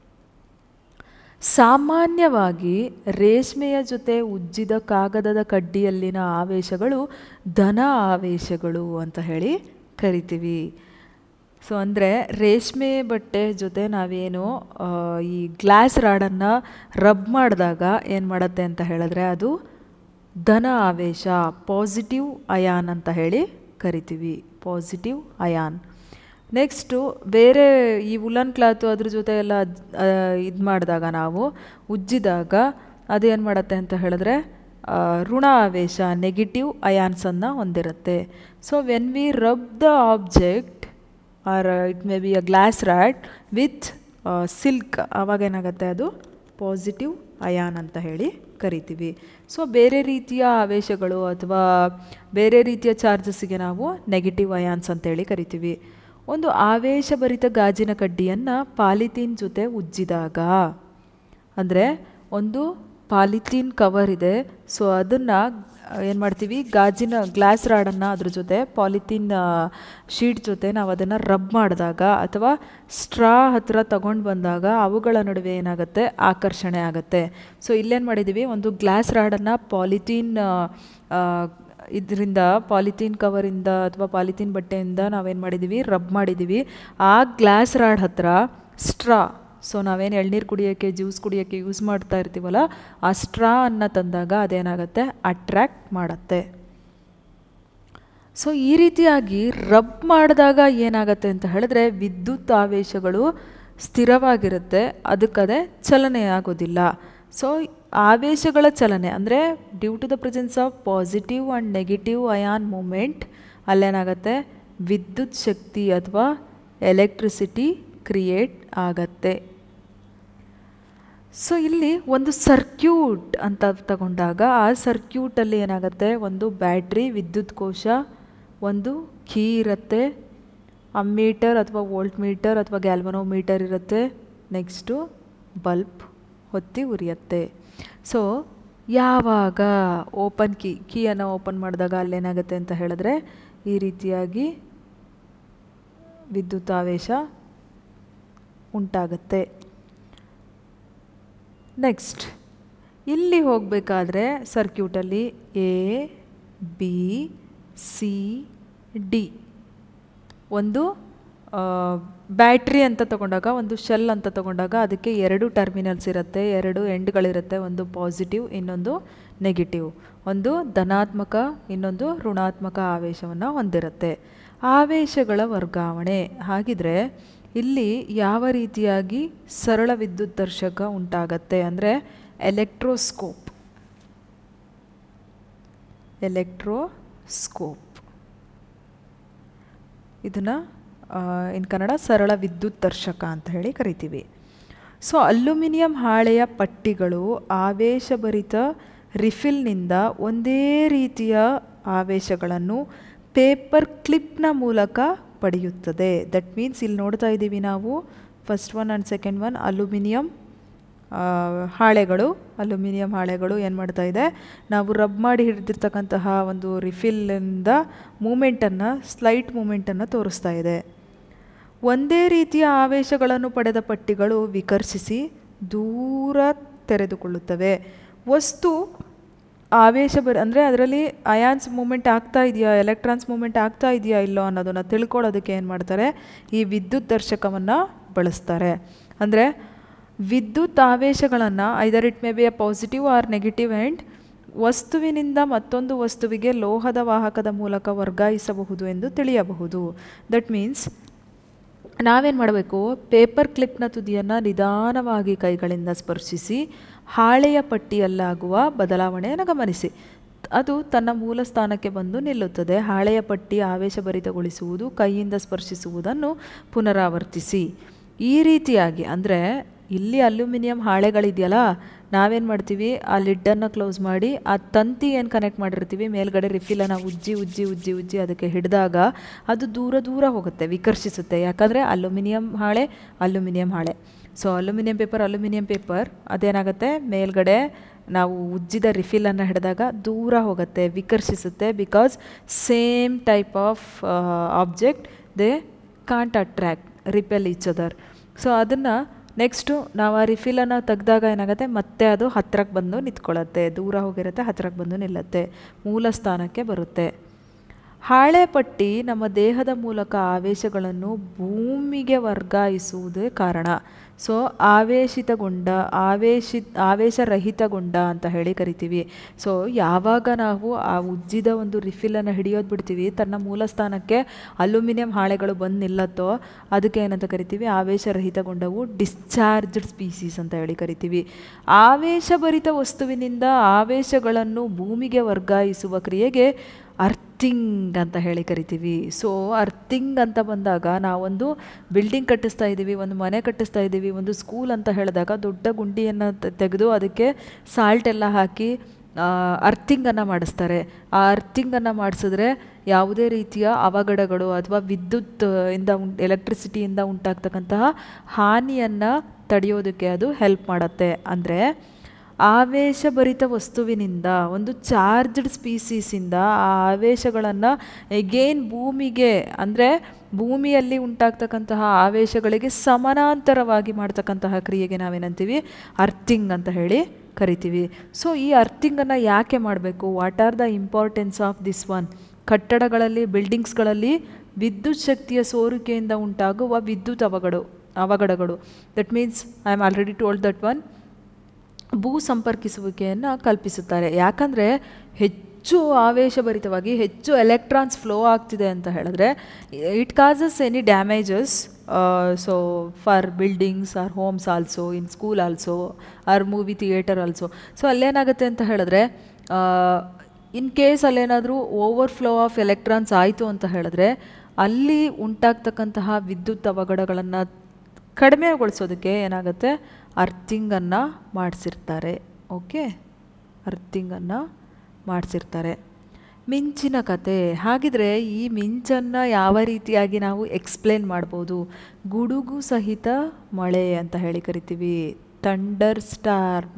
A: ಸಾಮಾನ್ಯವಾಗಿ ರೇಷ್ಮೆಯ ಜೊತೆ ಉಜ್ಜಿದ ಕಾಗದದ ಕಡ್ಡಿಯಲ್ಲಿನ ಆವೇಶಗಳು ಧನ ಆವೇಶಗಳು ಅಂತ ಹೇಳಿ ಕರಿತೀವಿ ಸೊ ಅಂದರೆ ರೇಷ್ಮೆ ಬಟ್ಟೆ ಜೊತೆ ನಾವೇನು ಈ ಗ್ಲಾಸ್ ರಾಡನ್ನು ರಬ್ ಮಾಡಿದಾಗ ಏನು ಮಾಡುತ್ತೆ ಅಂತ ಹೇಳಿದ್ರೆ ಅದು ಧನ ಆವೇಶ ಪಾಸಿಟಿವ್ ಅಯಾನ್ ಅಂತ ಹೇಳಿ ಕರಿತೀವಿ ಪಾಸಿಟಿವ್ ಅಯಾನ್ ನೆಕ್ಸ್ಟು ಬೇರೆ ಈ ಉಲನ್ ಕ್ಲಾತು ಅದ್ರ ಜೊತೆ ಎಲ್ಲ ಇದು ಮಾಡಿದಾಗ ನಾವು ಉಜ್ಜಿದಾಗ ಅದೇನು ಮಾಡುತ್ತೆ ಅಂತ ಹೇಳಿದ್ರೆ ಋಣ ಆವೇಶ ನೆಗೆಟಿವ್ ಅಯಾನ್ಸನ್ನು ಹೊಂದಿರುತ್ತೆ so when we rub the object or it may be a glass rod with silk ಆವಾಗ ಏನಾಗುತ್ತೆ ಅದು ಪಾಸಿಟಿವ್ ಅಯಾನ್ ಅಂತ ಹೇಳಿ ಕರಿತೀವಿ ಸೊ ಬೇರೆ ರೀತಿಯ ಆವೇಶಗಳು ಅಥವಾ ಬೇರೆ ರೀತಿಯ ಚಾರ್ಜಸ್ಸಿಗೆ ನಾವು ನೆಗೆಟಿವ್ ಅಯಾನ್ಸ್ ಅಂತೇಳಿ ಕರಿತೀವಿ ಒಂದು ಆವೇಶಭರಿತ ಗಾಜಿನ ಕಡ್ಡಿಯನ್ನು ಪಾಲಿಥೀನ್ ಜೊತೆ ಉಜ್ಜಿದಾಗ ಅಂದರೆ ಒಂದು ಪಾಲಿಥೀನ್ ಕವರ್ ಇದೆ ಸೊ ಅದನ್ನು ಏನು ಮಾಡ್ತೀವಿ ಗಾಜಿನ ಗ್ಲಾಸ್ ರಾಡನ್ನು ಅದ್ರ ಜೊತೆ ಪಾಲಿಥೀನ್ ಶೀಟ್ ಜೊತೆ ನಾವು ಅದನ್ನು ರಬ್ ಮಾಡಿದಾಗ ಅಥವಾ ಸ್ಟ್ರಾ ಹತ್ರ ತಗೊಂಡು ಬಂದಾಗ ಅವುಗಳ ನಡುವೆ ಏನಾಗುತ್ತೆ ಆಕರ್ಷಣೆ ಆಗುತ್ತೆ ಸೊ ಇಲ್ಲೇನು ಮಾಡಿದ್ದೀವಿ ಒಂದು ಗ್ಲಾಸ್ ರಾಡನ್ನು ಪಾಲಿಥೀನ್ ಇದರಿಂದ ಪಾಲಿಥೀನ್ ಕವರಿಂದ ಅಥವಾ ಪಾಲಿಥೀನ್ ಬಟ್ಟೆಯಿಂದ ನಾವೇನು ಮಾಡಿದ್ದೀವಿ ರಬ್ ಮಾಡಿದ್ದೀವಿ ಆ ಗ್ಲಾಸ್ ರಾಡ್ ಹತ್ರ ಸ್ಟ್ರಾ ಸೊ ನಾವೇನು ಎಳ್ನೀರು ಕುಡಿಯೋಕ್ಕೆ ಜ್ಯೂಸ್ ಕುಡಿಯೋಕ್ಕೆ ಯೂಸ್ ಮಾಡ್ತಾ ಇರ್ತೀವಲ್ಲ ಆ ಸ್ಟ್ರಾ ಅನ್ನ ತಂದಾಗ ಅದೇನಾಗುತ್ತೆ ಅಟ್ರ್ಯಾಕ್ಟ್ ಮಾಡುತ್ತೆ ಸೊ ಈ ರೀತಿಯಾಗಿ ರಬ್ ಮಾಡಿದಾಗ ಏನಾಗುತ್ತೆ ಅಂತ ಹೇಳಿದ್ರೆ ವಿದ್ಯುತ್ ಆವೇಶಗಳು ಸ್ಥಿರವಾಗಿರುತ್ತೆ ಅದಕ್ಕದೇ ಚಲನೆ ಆಗೋದಿಲ್ಲ ಸೊ ಆವೇಶಗಳ ಚಲನೆ ಅಂದರೆ due to the presence of positive and negative ion movement ಅಲ್ಲೇನಾಗುತ್ತೆ ವಿದ್ಯುತ್ ಶಕ್ತಿ ಅಥವಾ ಎಲೆಕ್ಟ್ರಿಸಿಟಿ ಕ್ರಿಯೇಟ್ ಆಗತ್ತೆ ಸೊ ಇಲ್ಲಿ ಒಂದು ಸರ್ಕ್ಯೂಟ್ ಅಂತ ತಗೊಂಡಾಗ ಆ ಸರ್ಕ್ಯೂಟಲ್ಲಿ ಏನಾಗುತ್ತೆ ಒಂದು ಬ್ಯಾಟ್ರಿ ವಿದ್ಯುತ್ ಕೋಶ ಒಂದು ಕೀ ಇರುತ್ತೆ ಅಮ್ಮೀಟರ್ ಅಥವಾ ವೋಲ್ಟ್ ಮೀಟರ್ ಅಥವಾ ಗ್ಯಾಲ್ವನೋಮೀಟರ್ ಇರುತ್ತೆ ನೆಕ್ಸ್ಟು ಬಲ್ಬ್ ಹೊತ್ತಿ ಉರಿಯುತ್ತೆ ಸೊ ಯಾವಾಗ ಓಪನ್ ಕೀ ಕೀಯನ್ನು ಓಪನ್ ಮಾಡಿದಾಗ ಅಲ್ಲೇನಾಗುತ್ತೆ ಅಂತ ಹೇಳಿದ್ರೆ ಈ ರೀತಿಯಾಗಿ ವಿದ್ಯುತ್ ಆವೇಶ ಉಂಟಾಗುತ್ತೆ ನೆಕ್ಸ್ಟ್ ಇಲ್ಲಿ ಹೋಗಬೇಕಾದ್ರೆ ಸರ್ಕ್ಯೂಟಲ್ಲಿ ಎ ಬಿ ಸಿ ಡಿ ಒಂದು ಬ್ಯಾಟ್ರಿ ಅಂತ ತಗೊಂಡಾಗ ಒಂದು ಶೆಲ್ ಅಂತ ತಗೊಂಡಾಗ ಅದಕ್ಕೆ ಎರಡು ಟರ್ಮಿನಲ್ಸ್ ಇರುತ್ತೆ ಎರಡು ಎಂಡ್ಗಳಿರುತ್ತೆ ಒಂದು ಪಾಸಿಟಿವ್ ಇನ್ನೊಂದು ನೆಗೆಟಿವ್ ಒಂದು ಧನಾತ್ಮಕ ಇನ್ನೊಂದು ಋಣಾತ್ಮಕ ಆವೇಶವನ್ನು ಹೊಂದಿರುತ್ತೆ ಆವೇಶಗಳ ವರ್ಗಾವಣೆ ಹಾಗಿದ್ರೆ ಇಲ್ಲಿ ಯಾವ ರೀತಿಯಾಗಿ ಸರಳ ವಿದ್ಯುತ್ ದರ್ಶಕ ಉಂಟಾಗತ್ತೆ ಅಂದರೆ ಎಲೆಕ್ಟ್ರೋಸ್ಕೋಪ್ ಎಲೆಕ್ಟ್ರೋಸ್ಕೋಪ್ ಇದನ್ನು ಇನ್ ಕನ್ನಡ ಸರಳ ವಿದ್ಯುತ್ ದರ್ಶಕ ಅಂತ ಹೇಳಿ ಕರಿತೀವಿ ಸೊ ಅಲ್ಯೂಮಿನಿಯಂ ಹಾಳೆಯ ಪಟ್ಟಿಗಳು ಆವೇಶಭರಿತ ರಿಫಿಲ್ನಿಂದ ಒಂದೇ ರೀತಿಯ ಆವೇಶಗಳನ್ನು ಪೇಪರ್ ಕ್ಲಿಪ್ನ ಮೂಲಕ ಪಡೆಯುತ್ತದೆ ದಟ್ ಮೀನ್ಸ್ ಇಲ್ಲಿ ನೋಡ್ತಾ ಇದ್ದೀವಿ ನಾವು first one and second one aluminium ಆ, ಹಾಳೆಗಳು ಅಲ್ಯೂಮಿನಿಯಂ ಹಾಳೆಗಳು ಏನು ಮಾಡ್ತಾ ಇದೆ ನಾವು ರಬ್ ಮಾಡಿ ಹಿಡಿದಿರ್ತಕ್ಕಂತಹ ಒಂದು ರಿಫಿಲ್ಲಿಂದ ಮೂಮೆಂಟನ್ನು ಸ್ಲೈಟ್ ಮೂಮೆಂಟನ್ನು ತೋರಿಸ್ತಾ ಇದೆ ಒಂದೇ ರೀತಿಯ ಆವೇಶಗಳನ್ನು ಪಡೆದ ಪಟ್ಟಿಗಳು ವಿಕರ್ಷಿಸಿ ದೂರ ತೆರೆದುಕೊಳ್ಳುತ್ತವೆ ವಸ್ತು ಆವೇಶ ಬರ ಅಂದರೆ ಅದರಲ್ಲಿ ಅಯಾನ್ಸ್ ಮೂಮೆಂಟ್ ಆಗ್ತಾ ಇದೆಯಾ ಎಲೆಕ್ಟ್ರಾನ್ಸ್ ಮೂಮೆಂಟ್ ಆಗ್ತಾ ಇದೆಯಾ ಇಲ್ಲೋ ಅನ್ನೋದನ್ನು ತಿಳ್ಕೊಳ್ಳೋದಕ್ಕೆ ಏನು ಮಾಡ್ತಾರೆ ಈ ವಿದ್ಯುತ್ ದರ್ಶಕವನ್ನು ಬಳಸ್ತಾರೆ ಅಂದರೆ ವಿದ್ಯುತ್ ಆವೇಶಗಳನ್ನು either it may be a positive or negative and ವಸ್ತುವಿನಿಂದ ಮತ್ತೊಂದು ವಸ್ತುವಿಗೆ ಲೋಹದ ವಾಹಕದ ಮೂಲಕ ವರ್ಗಾಯಿಸಬಹುದು ಎಂದು ತಿಳಿಯಬಹುದು ದಟ್ ಮೀನ್ಸ್ ನಾವೇನು ಮಾಡಬೇಕು ಪೇಪರ್ ಕ್ಲಿಪ್ನ ತುದಿಯನ್ನು ನಿಧಾನವಾಗಿ ಕೈಗಳಿಂದ ಸ್ಪರ್ಶಿಸಿ ಹಾಳೆಯ ಪಟ್ಟಿಯಲ್ಲಾಗುವ ಬದಲಾವಣೆಯನ್ನು ಗಮನಿಸಿ ಅದು ತನ್ನ ಮೂಲ ಸ್ಥಾನಕ್ಕೆ ಬಂದು ನಿಲ್ಲುತ್ತದೆ ಹಾಳೆಯ ಪಟ್ಟಿ ಆವೇಶಭರಿತಗೊಳಿಸುವುದು ಕೈಯಿಂದ ಸ್ಪರ್ಶಿಸುವುದನ್ನು ಪುನರಾವರ್ತಿಸಿ ಈ ರೀತಿಯಾಗಿ ಅಂದರೆ ಇಲ್ಲಿ ಅಲ್ಯೂಮಿನಿಯಂ ಹಾಳೆಗಳಿದೆಯಲ್ಲ ನಾವೇನು ಮಾಡ್ತೀವಿ ಆ ಲಿಡ್ಡನ್ನು ಕ್ಲೋಸ್ ಮಾಡಿ ಆ ತಂತಿ ಏನು ಕನೆಕ್ಟ್ ಮಾಡಿರ್ತೀವಿ ಮೇಲ್ಗಡೆ ರಿಫಿಲನ್ನು ಉಜ್ಜಿ ಉಜ್ಜಿ ಉಜ್ಜಿ ಉಜ್ಜಿ ಅದಕ್ಕೆ ಹಿಡಿದಾಗ ಅದು ದೂರ ದೂರ ಹೋಗುತ್ತೆ ವಿಕರ್ಷಿಸುತ್ತೆ ಯಾಕಂದರೆ ಅಲ್ಯೂಮಿನಿಯಂ ಹಾಳೆ ಅಲ್ಯೂಮಿನಿಯಂ ಹಾಳೆ so aluminium paper aluminium paper ಅದೇನಾಗುತ್ತೆ ಮೇಲ್ಗಡೆ ನಾವು ಉಜ್ಜಿದ ರಿಫಿಲನ್ನು ಹಿಡಿದಾಗ ದೂರ ಹೋಗುತ್ತೆ ವಿಕರ್ಷಿಸುತ್ತೆ because same type of object they can't attract repel each other so ಅದನ್ನು ನೆಕ್ಸ್ಟು ನಾವು ಆ ರಿಫಿಲನ್ನು ತೆಗ್ದಾಗ ಏನಾಗುತ್ತೆ ಮತ್ತೆ ಅದು ಹತ್ರಕ್ಕೆ ಬಂದು ನಿಂತ್ಕೊಳ್ಳುತ್ತೆ ದೂರ ಹೋಗಿರುತ್ತೆ ಹತ್ರಕ್ಕೆ ಬಂದು ನಿಲ್ಲುತ್ತೆ ಮೂಲ ಸ್ಥಾನಕ್ಕೆ ಬರುತ್ತೆ ಹಾಳೆ ಪಟ್ಟಿ ನಮ್ಮ ದೇಹದ ಮೂಲಕ ಆವೇಶಗಳನ್ನು ಭೂಮಿಗೆ ವರ್ಗಾಯಿಸುವುದೇ ಕಾರಣ ಸೊ ಆವೇಶಿತಗೊಂಡ ಆವೇಶಿ ಆವೇಶರಹಿತಗೊಂಡ ಅಂತ ಹೇಳಿ ಕರಿತೀವಿ ಸೊ ಯಾವಾಗ ನಾವು ಆ ಉಜ್ಜಿದ ಒಂದು ರಿಫಿಲನ್ನು ಹಿಡಿಯೋದು ಬಿಡ್ತೀವಿ ತನ್ನ ಮೂಲ ಸ್ಥಾನಕ್ಕೆ ಅಲ್ಯೂಮಿನಿಯಂ ಹಾಳೆಗಳು ಬಂದು ನಿಲ್ಲತ್ತೋ ಅದಕ್ಕೆ ಏನಂತ ಕರಿತೀವಿ ಆವೇಶರಹಿತಗೊಂಡವು ಡಿಸ್ಚಾರ್ಜ್ಡ್ ಸ್ಪೀಸೀಸ್ ಅಂತ ಹೇಳಿ ಕರಿತೀವಿ ಆವೇಶಭರಿತ ವಸ್ತುವಿನಿಂದ ಆವೇಶಗಳನ್ನು ಭೂಮಿಗೆ ವರ್ಗಾಯಿಸುವ ಕ್ರಿಯೆಗೆ ಅರ್ಥಿಂಗ್ ಅಂತ ಹೇಳಿ ಕರಿತೀವಿ ಸೊ ಅರ್ಥಿಂಗ್ ಅಂತ ಬಂದಾಗ ನಾವೊಂದು ಬಿಲ್ಡಿಂಗ್ ಕಟ್ಟಿಸ್ತಾ ಇದ್ದೀವಿ ಒಂದು ಮನೆ ಕಟ್ಟಿಸ್ತಾ ಇದ್ದೀವಿ ಒಂದು ಸ್ಕೂಲ್ ಅಂತ ಹೇಳಿದಾಗ ದೊಡ್ಡ ಗುಂಡಿಯನ್ನು ತೆಗೆದು ಅದಕ್ಕೆ ಸಾಲ್ಟ್ ಎಲ್ಲ ಹಾಕಿ ಅರ್ಥಿಂಗನ್ನು ಮಾಡಿಸ್ತಾರೆ ಆ ಅರ್ಥಿಂಗನ್ನು ಮಾಡಿಸಿದ್ರೆ ಯಾವುದೇ ರೀತಿಯ ಅವಘಡಗಳು ಅಥವಾ ವಿದ್ಯುತ್ ಇಂದ ಉಂ ಎಲೆಕ್ಟ್ರಿಸಿಟಿಯಿಂದ ಉಂಟಾಗ್ತಕ್ಕಂತಹ ಹಾನಿಯನ್ನು ತಡೆಯೋದಕ್ಕೆ ಅದು ಹೆಲ್ಪ್ ಮಾಡುತ್ತೆ ಅಂದರೆ ಆವೇಶಭರಿತ ವಸ್ತುವಿನಿಂದ ಒಂದು ಚಾರ್ಜ್ಡ್ ಸ್ಪೀಸೀಸಿಂದ ಆ ಆವೇಶಗಳನ್ನು ಎಗೇನ್ ಭೂಮಿಗೆ ಅಂದರೆ ಭೂಮಿಯಲ್ಲಿ ಉಂಟಾಗ್ತಕ್ಕಂತಹ ಆವೇಶಗಳಿಗೆ ಸಮಾನಾಂತರವಾಗಿ ಮಾಡ್ತಕ್ಕಂತಹ ಕ್ರಿಯೆಗೆ ನಾವೇನಂತೀವಿ ಅರ್ಥಿಂಗ್ ಅಂತ ಹೇಳಿ ಕರಿತೀವಿ ಸೊ ಈ ಅರ್ಥಿಂಗನ್ನು ಯಾಕೆ ಮಾಡಬೇಕು what are the importance of this one ಕಟ್ಟಡಗಳಲ್ಲಿ ಬಿಲ್ಡಿಂಗ್ಸ್ಗಳಲ್ಲಿ ವಿದ್ಯುತ್ ಶಕ್ತಿಯ ಸೋರಿಕೆಯಿಂದ ಉಂಟಾಗುವ ವಿದ್ಯುತ್ ಅವಘಡ ಅವಘಡಗಳು that means I am already told that one ಭೂ ಸಂಪರ್ಕಿಸುವಿಕೆಯನ್ನು ಕಲ್ಪಿಸುತ್ತಾರೆ ಯಾಕಂದರೆ ಹೆಚ್ಚು ಆವೇಶಭರಿತವಾಗಿ ಹೆಚ್ಚು ಎಲೆಕ್ಟ್ರಾನ್ಸ್ ಫ್ಲೋ ಆಗ್ತಿದೆ ಅಂತ ಹೇಳಿದ್ರೆ it causes any damages so for buildings or homes also in school also or movie theatre also so ಅಲ್ಲೇನಾಗುತ್ತೆ ಅಂತ ಹೇಳಿದ್ರೆ ಇನ್ ಕೇಸ್ ಅಲ್ಲೇನಾದರೂ ಓವರ್ ಫ್ಲೋ ಆಫ್ ಎಲೆಕ್ಟ್ರಾನ್ಸ್ ಆಯಿತು ಅಂತ ಹೇಳಿದ್ರೆ ಅಲ್ಲಿ ಉಂಟಾಗ್ತಕ್ಕಂತಹ ವಿದ್ಯುತ್ ಅವಘಡಗಳನ್ನು ಕಡಿಮೆಗೊಳಿಸೋದಕ್ಕೆ ಏನಾಗುತ್ತೆ ಅರ್ಥಿಂಗನ್ನು ಮಾಡಿಸಿರ್ತಾರೆ ಓಕೆ ಅರ್ಥಿಂಗನ್ನು ಮಾಡಿಸಿರ್ತಾರೆ ಮಿಂಚಿನ ಕತೆ ಹಾಗಿದ್ರೆ ಈ ಮಿಂಚನ್ನು ಯಾವ ರೀತಿಯಾಗಿ ನಾವು ಎಕ್ಸ್ಪ್ಲೇನ್ ಮಾಡ್ಬೋದು ಗುಡುಗು ಸಹಿತ ಮಳೆ ಅಂತ ಹೇಳಿ ಕರಿತೀವಿ thunderstorm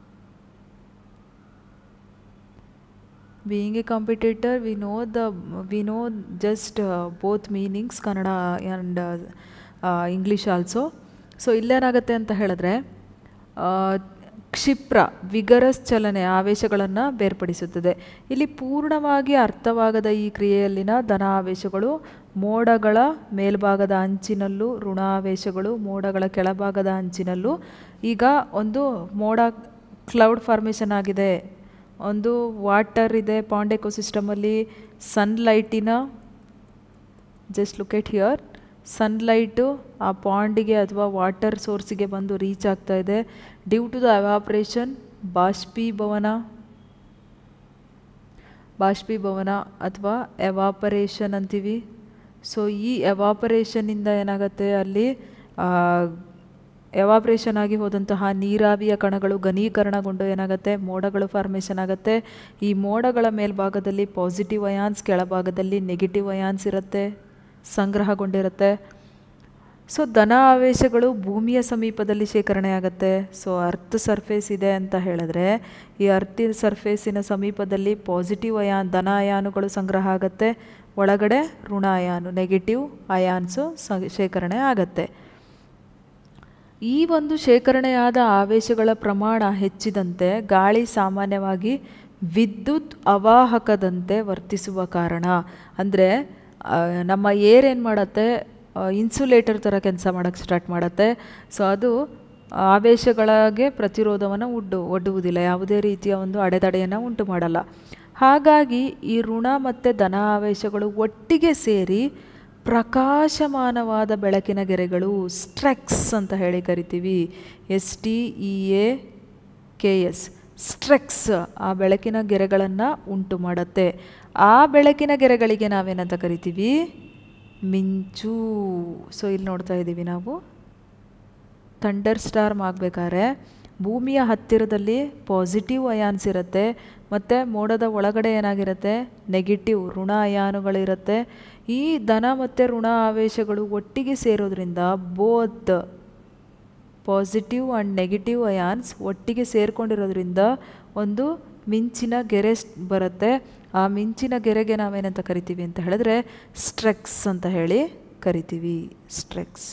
A: being a competitor we know the we know just uh, both meanings Kannada and English also so ಇಲ್ಲೇನಾಗುತ್ತೆ ಅಂತ ಹೇಳಿದ್ರೆ ಕ್ಷಿಪ್ರ ವಿಗರಸ್ ಚಲನೆ ಆವೇಶಗಳನ್ನು ಬೇರ್ಪಡಿಸುತ್ತದೆ ಇಲ್ಲಿ ಪೂರ್ಣವಾಗಿ ಅರ್ಥವಾಗದ ಈ ಕ್ರಿಯೆಯಲ್ಲಿನ ಧನ ಆವೇಶಗಳು ಮೋಡಗಳ ಮೇಲ್ಭಾಗದ ಅಂಚಿನಲ್ಲೂ ಋಣಾವೇಶಗಳು ಮೋಡಗಳ ಕೆಳಭಾಗದ ಅಂಚಿನಲ್ಲೂ ಈಗ ಒಂದು ಮೋಡ ಕ್ಲೌಡ್ ಫಾರ್ಮೇಷನ್ ಆಗಿದೆ ಒಂದು ವಾಟರ್ ಇದೆ ಪಾಂಡ್ ಎಕೋಸಿಸ್ಟಮಲ್ಲಿ ಸನ್ಲೈಟಿನ ಜಸ್ಟ್ ಲುಕೆಟ್ ಹಿಯರ್ ಸನ್ಲೈಟು ಆ ಪಾಂಡಿಗೆ ಅಥವಾ ವಾಟರ್ ಸೋರ್ಸಿಗೆ ಬಂದು ರೀಚ್ ಆಗ್ತಾ ಇದೆ ಡ್ಯೂ ಟು ದ ಎವಾಪ್ರೇಷನ್ ಬಾಷ್ಪೀಭವನ ಬಾಷ್ಪೀಭವನ ಅಥವಾ ಎವಾಪರೇಷನ್ ಅಂತೀವಿ ಸೊ ಈ ಎವಾಪರೇಷನ್ನಿಂದ ಏನಾಗುತ್ತೆ ಅಲ್ಲಿ ಎವಾಪ್ರೇಷನ್ ಆಗಿ ಹೋದಂತಹ ನೀರಾವಿಯ ಕಣಗಳು ಘನೀಕರಣಗೊಂಡು ಏನಾಗುತ್ತೆ ಮೋಡಗಳು ಫಾರ್ಮೇಷನ್ ಆಗುತ್ತೆ ಈ ಮೋಡಗಳ ಮೇಲ್ಭಾಗದಲ್ಲಿ ಪಾಸಿಟಿವ್ ಅಯಾನ್ಸ್ ಕೆಳಭಾಗದಲ್ಲಿ ನೆಗೆಟಿವ್ ಅಯಾನ್ಸ್ ಇರುತ್ತೆ ಸಂಗ್ರಹಗೊಂಡಿರುತ್ತೆ ಸೊ ಧನ ಆವೇಶಗಳು ಭೂಮಿಯ ಸಮೀಪದಲ್ಲಿ ಶೇಖರಣೆ ಆಗುತ್ತೆ ಸೊ ಅರ್ತ್ ಸರ್ಫೇಸ್ ಇದೆ ಅಂತ ಹೇಳಿದ್ರೆ ಈ ಅರ್ತ್ ಸರ್ಫೇಸಿನ ಸಮೀಪದಲ್ಲಿ ಪಾಸಿಟಿವ್ ಅಯಾನ್ ಧನ ಅಯಾನುಗಳು ಸಂಗ್ರಹ ಆಗುತ್ತೆ ಒಳಗಡೆ ಋಣ ಅಯಾನು ನೆಗೆಟಿವ್ ಅಯಾನ್ಸು ಶೇಖರಣೆ ಆಗತ್ತೆ ಈ ಒಂದು ಶೇಖರಣೆಯಾದ ಆವೇಶಗಳ ಪ್ರಮಾಣ ಹೆಚ್ಚಿದಂತೆ ಗಾಳಿ ಸಾಮಾನ್ಯವಾಗಿ ವಿದ್ಯುತ್ ಅವಾಹಕದಂತೆ ವರ್ತಿಸುವ ಕಾರಣ ಅಂದರೆ ನಮ್ಮ ಏರ್ ಏನು ಮಾಡುತ್ತೆ ಇನ್ಸುಲೇಟರ್ ಥರ ಕೆಲಸ ಮಾಡೋಕ್ಕೆ ಸ್ಟಾರ್ಟ್ ಮಾಡುತ್ತೆ ಸೊ ಅದು ಆವೇಶಗಳಿಗೆ ಪ್ರತಿರೋಧವನ್ನು ಒಡ್ಡು ಒಡ್ಡುವುದಿಲ್ಲ ಯಾವುದೇ ರೀತಿಯ ಒಂದು ಅಡೆತಡೆಯನ್ನು ಉಂಟು ಮಾಡಲ್ಲ ಹಾಗಾಗಿ ಈ ಋಣ ಮತ್ತು ಧನ ಆವೇಶಗಳು ಒಟ್ಟಿಗೆ ಸೇರಿ ಪ್ರಕಾಶಮಾನವಾದ ಬೆಳಕಿನ ಗೆರೆಗಳು ಸ್ಟ್ರೆಕ್ಸ್ ಅಂತ ಹೇಳಿ ಕರಿತೀವಿ S T E A K S streaks ಆ ಬೆಳಕಿನ ಗೆರೆಗಳನ್ನು ಉಂಟು ಮಾಡುತ್ತೆ ಆ ಬೆಳಕಿನ ಗೆರೆಗಳಿಗೆ ನಾವೇನಂತ ಕರಿತೀವಿ ಮಿಂಚು ಸೊ ಇಲ್ಲಿ ನೋಡ್ತಾ ಇದ್ದೀವಿ ನಾವು ಥಂಡರ್ ಸ್ಟಾರ್ಮ್ ಆಗಬೇಕಾದ್ರೆ ಭೂಮಿಯ ಹತ್ತಿರದಲ್ಲಿ ಪಾಸಿಟಿವ್ ಅಯಾನ್ಸ್ ಇರುತ್ತೆ ಮತ್ತು ಮೋಡದ ಒಳಗಡೆ ಏನಾಗಿರುತ್ತೆ ನೆಗೆಟಿವ್ ಋಣ ಅಯಾನುಗಳಿರುತ್ತೆ ಈ ಧನ ಮತ್ತು ಋಣ ಆವೇಶಗಳು ಒಟ್ಟಿಗೆ ಸೇರೋದ್ರಿಂದ both positive and negative ions ಒಟ್ಟಿಗೆ ಸೇರಿಕೊಂಡಿರೋದ್ರಿಂದ ಒಂದು ಮಿಂಚಿನ ಗೆರೆ ಬರುತ್ತೆ ಆ ಮಿಂಚಿನ ಗೆರೆಗೆ ನಾವೇನಂತ ಕರಿತೀವಿ ಅಂತ ಹೇಳಿದ್ರೆ ಸ್ಟ್ರೆಕ್ಸ್ ಅಂತ ಹೇಳಿ ಕರಿತೀವಿ ಸ್ಟ್ರೆಕ್ಸ್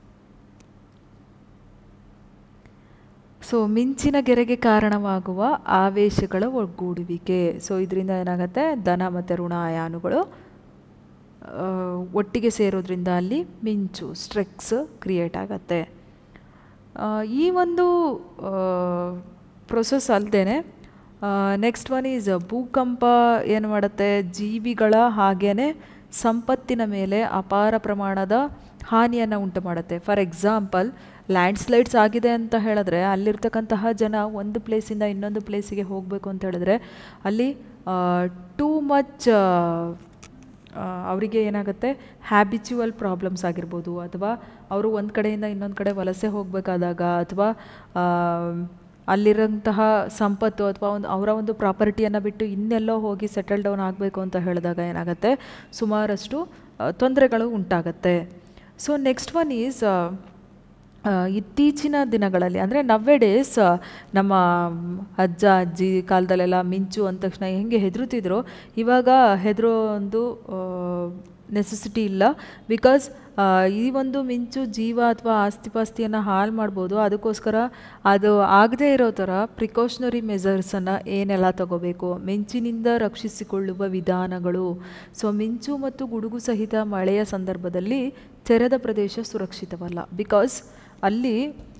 A: ಸೊ ಮಿಂಚಿನ ಗೆರೆಗೆ ಕಾರಣವಾಗುವ ಆವೇಶಗಳ ಒಗ್ಗೂಡುವಿಕೆ ಸೊ ಇದರಿಂದ ಏನಾಗುತ್ತೆ ಧನ ಮತ್ತು ಋಣ ಅಯಾನುಗಳು ಒಟ್ಟಿಗೆ ಸೇರೋದ್ರಿಂದ ಅಲ್ಲಿ ಮಿಂಚು ಸ್ಟ್ರೆಕ್ಸ್ ಕ್ರಿಯೇಟ್ ಆಗತ್ತೆ ಈ ಒಂದು ಪ್ರೊಸೆಸ್ ಅಲ್ಲದೆ ನೆಕ್ಸ್ಟ್ ಒನ್ ಈಸ್ ಭೂಕಂಪ ಏನು ಮಾಡುತ್ತೆ ಜೀವಿಗಳ ಹಾಗೇ ಸಂಪತ್ತಿನ ಮೇಲೆ ಅಪಾರ ಪ್ರಮಾಣದ ಹಾನಿಯನ್ನು ಉಂಟು ಮಾಡುತ್ತೆ ಫಾರ್ ಎಕ್ಸಾಂಪಲ್ ಲ್ಯಾಂಡ್ ಸ್ಲೈಡ್ಸ್ ಆಗಿದೆ ಅಂತ ಹೇಳಿದ್ರೆ ಅಲ್ಲಿರ್ತಕ್ಕಂತಹ ಜನ ಒಂದು ಪ್ಲೇಸಿಂದ ಇನ್ನೊಂದು ಪ್ಲೇಸಿಗೆ ಹೋಗಬೇಕು ಅಂತ ಹೇಳಿದ್ರೆ ಅಲ್ಲಿ ಟೂ ಮಚ್ ಅವರಿಗೆ ಏನಾಗುತ್ತೆ ಹ್ಯಾಬಿಚುವಲ್ ಪ್ರಾಬ್ಲಮ್ಸ್ ಆಗಿರ್ಬೋದು ಅಥವಾ ಅವರು ಒಂದು ಕಡೆಯಿಂದ ಇನ್ನೊಂದು ಕಡೆ ವಲಸೆ ಹೋಗಬೇಕಾದಾಗ ಅಥವಾ ಅಲ್ಲಿರೋಂತಹ ಸಂಪತ್ತು ಅಥವಾ ಒಂದು ಅವರ ಒಂದು ಪ್ರಾಪರ್ಟಿಯನ್ನು ಬಿಟ್ಟು ಇನ್ನೆಲ್ಲೋ ಹೋಗಿ ಸೆಟಲ್ ಡೌನ್ ಆಗಬೇಕು ಅಂತ ಹೇಳಿದಾಗ ಏನಾಗುತ್ತೆ ಸುಮಾರಷ್ಟು ತೊಂದರೆಗಳು ಉಂಟಾಗತ್ತೆ ಸೊ ನೆಕ್ಸ್ಟ್ ಒನ್ ಈಸ್ ಇತ್ತೀಚಿನ ದಿನಗಳಲ್ಲಿ ಅಂದರೆ ನವ್ವೆ ಡೇಸ್ ನಮ್ಮ ಅಜ್ಜ ಅಜ್ಜಿ ಕಾಲದಲ್ಲೆಲ್ಲ ಮಿಂಚು ಅಂದ ತಕ್ಷಣ ಹೆಂಗೆ ಹೆದರುತ್ತಿದ್ರು ಇವಾಗ ಹೆದರೋ ಒಂದು ನೆಸೆಸಿಟಿ ಇಲ್ಲ ಬಿಕಾಸ್ ಈ ಒಂದು ಮಿಂಚು ಜೀವ ಅಥವಾ ಆಸ್ತಿಪಾಸ್ತಿಯನ್ನು ಹಾಳು ಮಾಡ್ಬೋದು ಅದಕ್ಕೋಸ್ಕರ ಅದು ಆಗದೇ ಇರೋ ಥರ ಪ್ರಿಕಾಷನರಿ ಮೆಜರ್ಸನ್ನು ಏನೆಲ್ಲ ತಗೋಬೇಕು ಮಿಂಚಿನಿಂದ ರಕ್ಷಿಸಿಕೊಳ್ಳುವ ವಿಧಾನಗಳು ಸೊ ಮಿಂಚು ಮತ್ತು ಗುಡುಗು ಸಹಿತ ಮಳೆಯ ಸಂದರ್ಭದಲ್ಲಿ ತೆರೆದ ಪ್ರದೇಶ ಸುರಕ್ಷಿತವಲ್ಲ ಬಿಕಾಸ್ ಅಲ್ಲಿ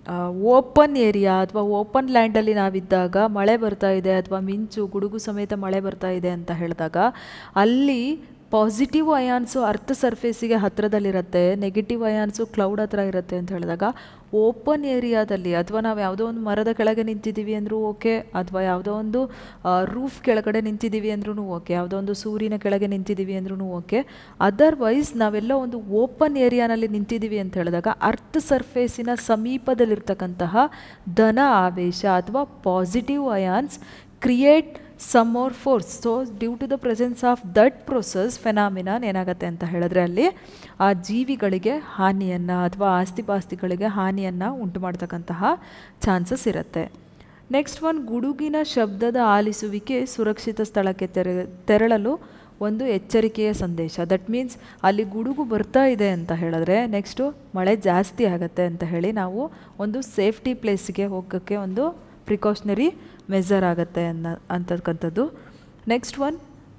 A: ಓಪನ್ ಏರಿಯಾ ಅಥವಾ ಓಪನ್ ಲ್ಯಾಂಡಲ್ಲಿ ನಾವಿದ್ದಾಗ ಮಳೆ ಬರ್ತಾ ಇದೆ ಅಥವಾ ಮಿಂಚು ಗುಡುಗು ಸಮೇತ ಮಳೆ ಬರ್ತಾ ಇದೆ ಅಂತ ಹೇಳಿದಾಗ ಅಲ್ಲಿ ಪಾಸಿಟಿವ್ ಅಯಾನ್ಸು ಅರ್ತ್ ಸರ್ಫೇಸಿಗೆ ಹತ್ತಿರದಲ್ಲಿರುತ್ತೆ ನೆಗೆಟಿವ್ ಅಯಾನ್ಸು ಕ್ಲೌಡ್ ಹತ್ರ ಇರುತ್ತೆ ಅಂತ ಹೇಳಿದಾಗ ಓಪನ್ ಏರಿಯಾದಲ್ಲಿ ಅಥವಾ ನಾವು ಯಾವುದೋ ಒಂದು ಮರದ ಕೆಳಗೆ ನಿಂತಿದ್ದೀವಿ ಅಂದರೂ ಓಕೆ ಅಥವಾ ಯಾವುದೋ ಒಂದು ರೂಫ್ ಕೆಳಗಡೆ ನಿಂತಿದ್ದೀವಿ ಅಂದ್ರೂ ಓಕೆ ಯಾವುದೋ ಒಂದು ಸೂರ್ಯನ ಕೆಳಗೆ ನಿಂತಿದ್ದೀವಿ ಅಂದ್ರೂ ಓಕೆ ಅದರ್ವೈಸ್ ನಾವೆಲ್ಲೋ ಒಂದು ಓಪನ್ ಏರಿಯಾನಲ್ಲಿ ನಿಂತಿದ್ದೀವಿ ಅಂತ ಹೇಳಿದಾಗ ಅರ್ತ್ ಸರ್ಫೇಸಿನ ಸಮೀಪದಲ್ಲಿರ್ತಕ್ಕಂತಹ ಧನ ಆವೇಶ ಅಥವಾ positive ions create some more force so due to the presence of that process phenomenon ಏನಾಗುತ್ತೆ ಅಂತ ಹೇಳಿದ್ರೆ ಅಲ್ಲಿ ಆ ಜೀವಿಗಳಿಗೆ ಹಾನಿಯನ್ನು ಅಥವಾ ಆಸ್ತಿಪಾಸ್ತಿಗಳಿಗೆ ಹಾನಿಯನ್ನು ಉಂಟು ಮಾಡ್ತಕ್ಕಂತಹ ಚಾನ್ಸಸ್ ಇರುತ್ತೆ ನೆಕ್ಸ್ಟ್ ಒನ್ ಗುಡುಗಿನ ಶಬ್ದದ ಆಲಿಸುವಿಕೆ ಸುರಕ್ಷಿತ ಸ್ಥಳಕ್ಕೆ ತೆರೆ ತೆರಳಲು ಒಂದು ಎಚ್ಚರಿಕೆಯ ಸಂದೇಶ ದಟ್ ಮೀನ್ಸ್ ಅಲ್ಲಿ ಗುಡುಗು ಬರ್ತಾ ಇದೆ ಅಂತ ಹೇಳಿದ್ರೆ ನೆಕ್ಸ್ಟು ಮಳೆ ಜಾಸ್ತಿ ಆಗುತ್ತೆ ಅಂತ ಹೇಳಿ ನಾವು ಒಂದು ಸೇಫ್ಟಿ ಪ್ಲೇಸಿಗೆ ಹೋಗೋಕ್ಕೆ ಒಂದು ಪ್ರಿಕಾಷನರಿ ಮೆಜರ್ ಆಗುತ್ತೆ ಅನ್ನ ಅಂತಕ್ಕಂಥದ್ದು ನೆಕ್ಸ್ಟ್ ಒನ್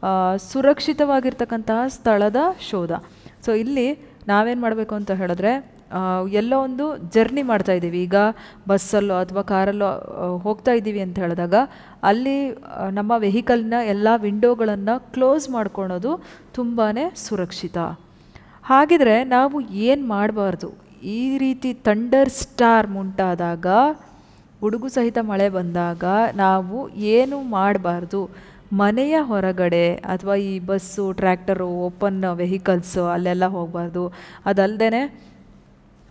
A: ಸುರಕ್ಷಿತವಾಗಿರ್ತಕ್ಕಂತಹ ಸ್ಥಳದ ಶೋಧ ಸೊ ಇಲ್ಲಿ ನಾವೇನು ಮಾಡಬೇಕು ಅಂತ ಹೇಳಿದ್ರೆ ಎಲ್ಲೋ ಒಂದು ಜರ್ನಿ ಮಾಡ್ತಾ ಇದ್ದೀವಿ ಈಗ ಬಸ್ಸಲ್ಲೋ ಅಥವಾ ಕಾರಲ್ಲೋ ಹೋಗ್ತಾ ಇದ್ದೀವಿ ಅಂತ ಹೇಳಿದಾಗ ಅಲ್ಲಿ ನಮ್ಮ ವೆಹಿಕಲ್ನ ಎಲ್ಲ ವಿಂಡೋಗಳನ್ನು ಕ್ಲೋಸ್ ಮಾಡ್ಕೊಳೋದು ತುಂಬಾ ಸುರಕ್ಷಿತ ಹಾಗಿದ್ರೆ ನಾವು ಏನು ಮಾಡಬಾರ್ದು ಈ ರೀತಿ ಥಂಡರ್ ಸ್ಟಾರ್ಮ್ ಉಂಟಾದಾಗ ಗುಡುಗು ಸಹಿತ ಮಳೆ ಬಂದಾಗ ನಾವು ಏನು ಮಾಡಬಾರ್ದು ಮನೆಯ ಹೊರಗಡೆ ಅಥವಾ ಈ ಬಸ್ಸು ಟ್ರ್ಯಾಕ್ಟರು ಓಪನ್ ವೆಹಿಕಲ್ಸು ಅಲ್ಲೆಲ್ಲ ಹೋಗಬಾರ್ದು ಅದಲ್ಲದೆ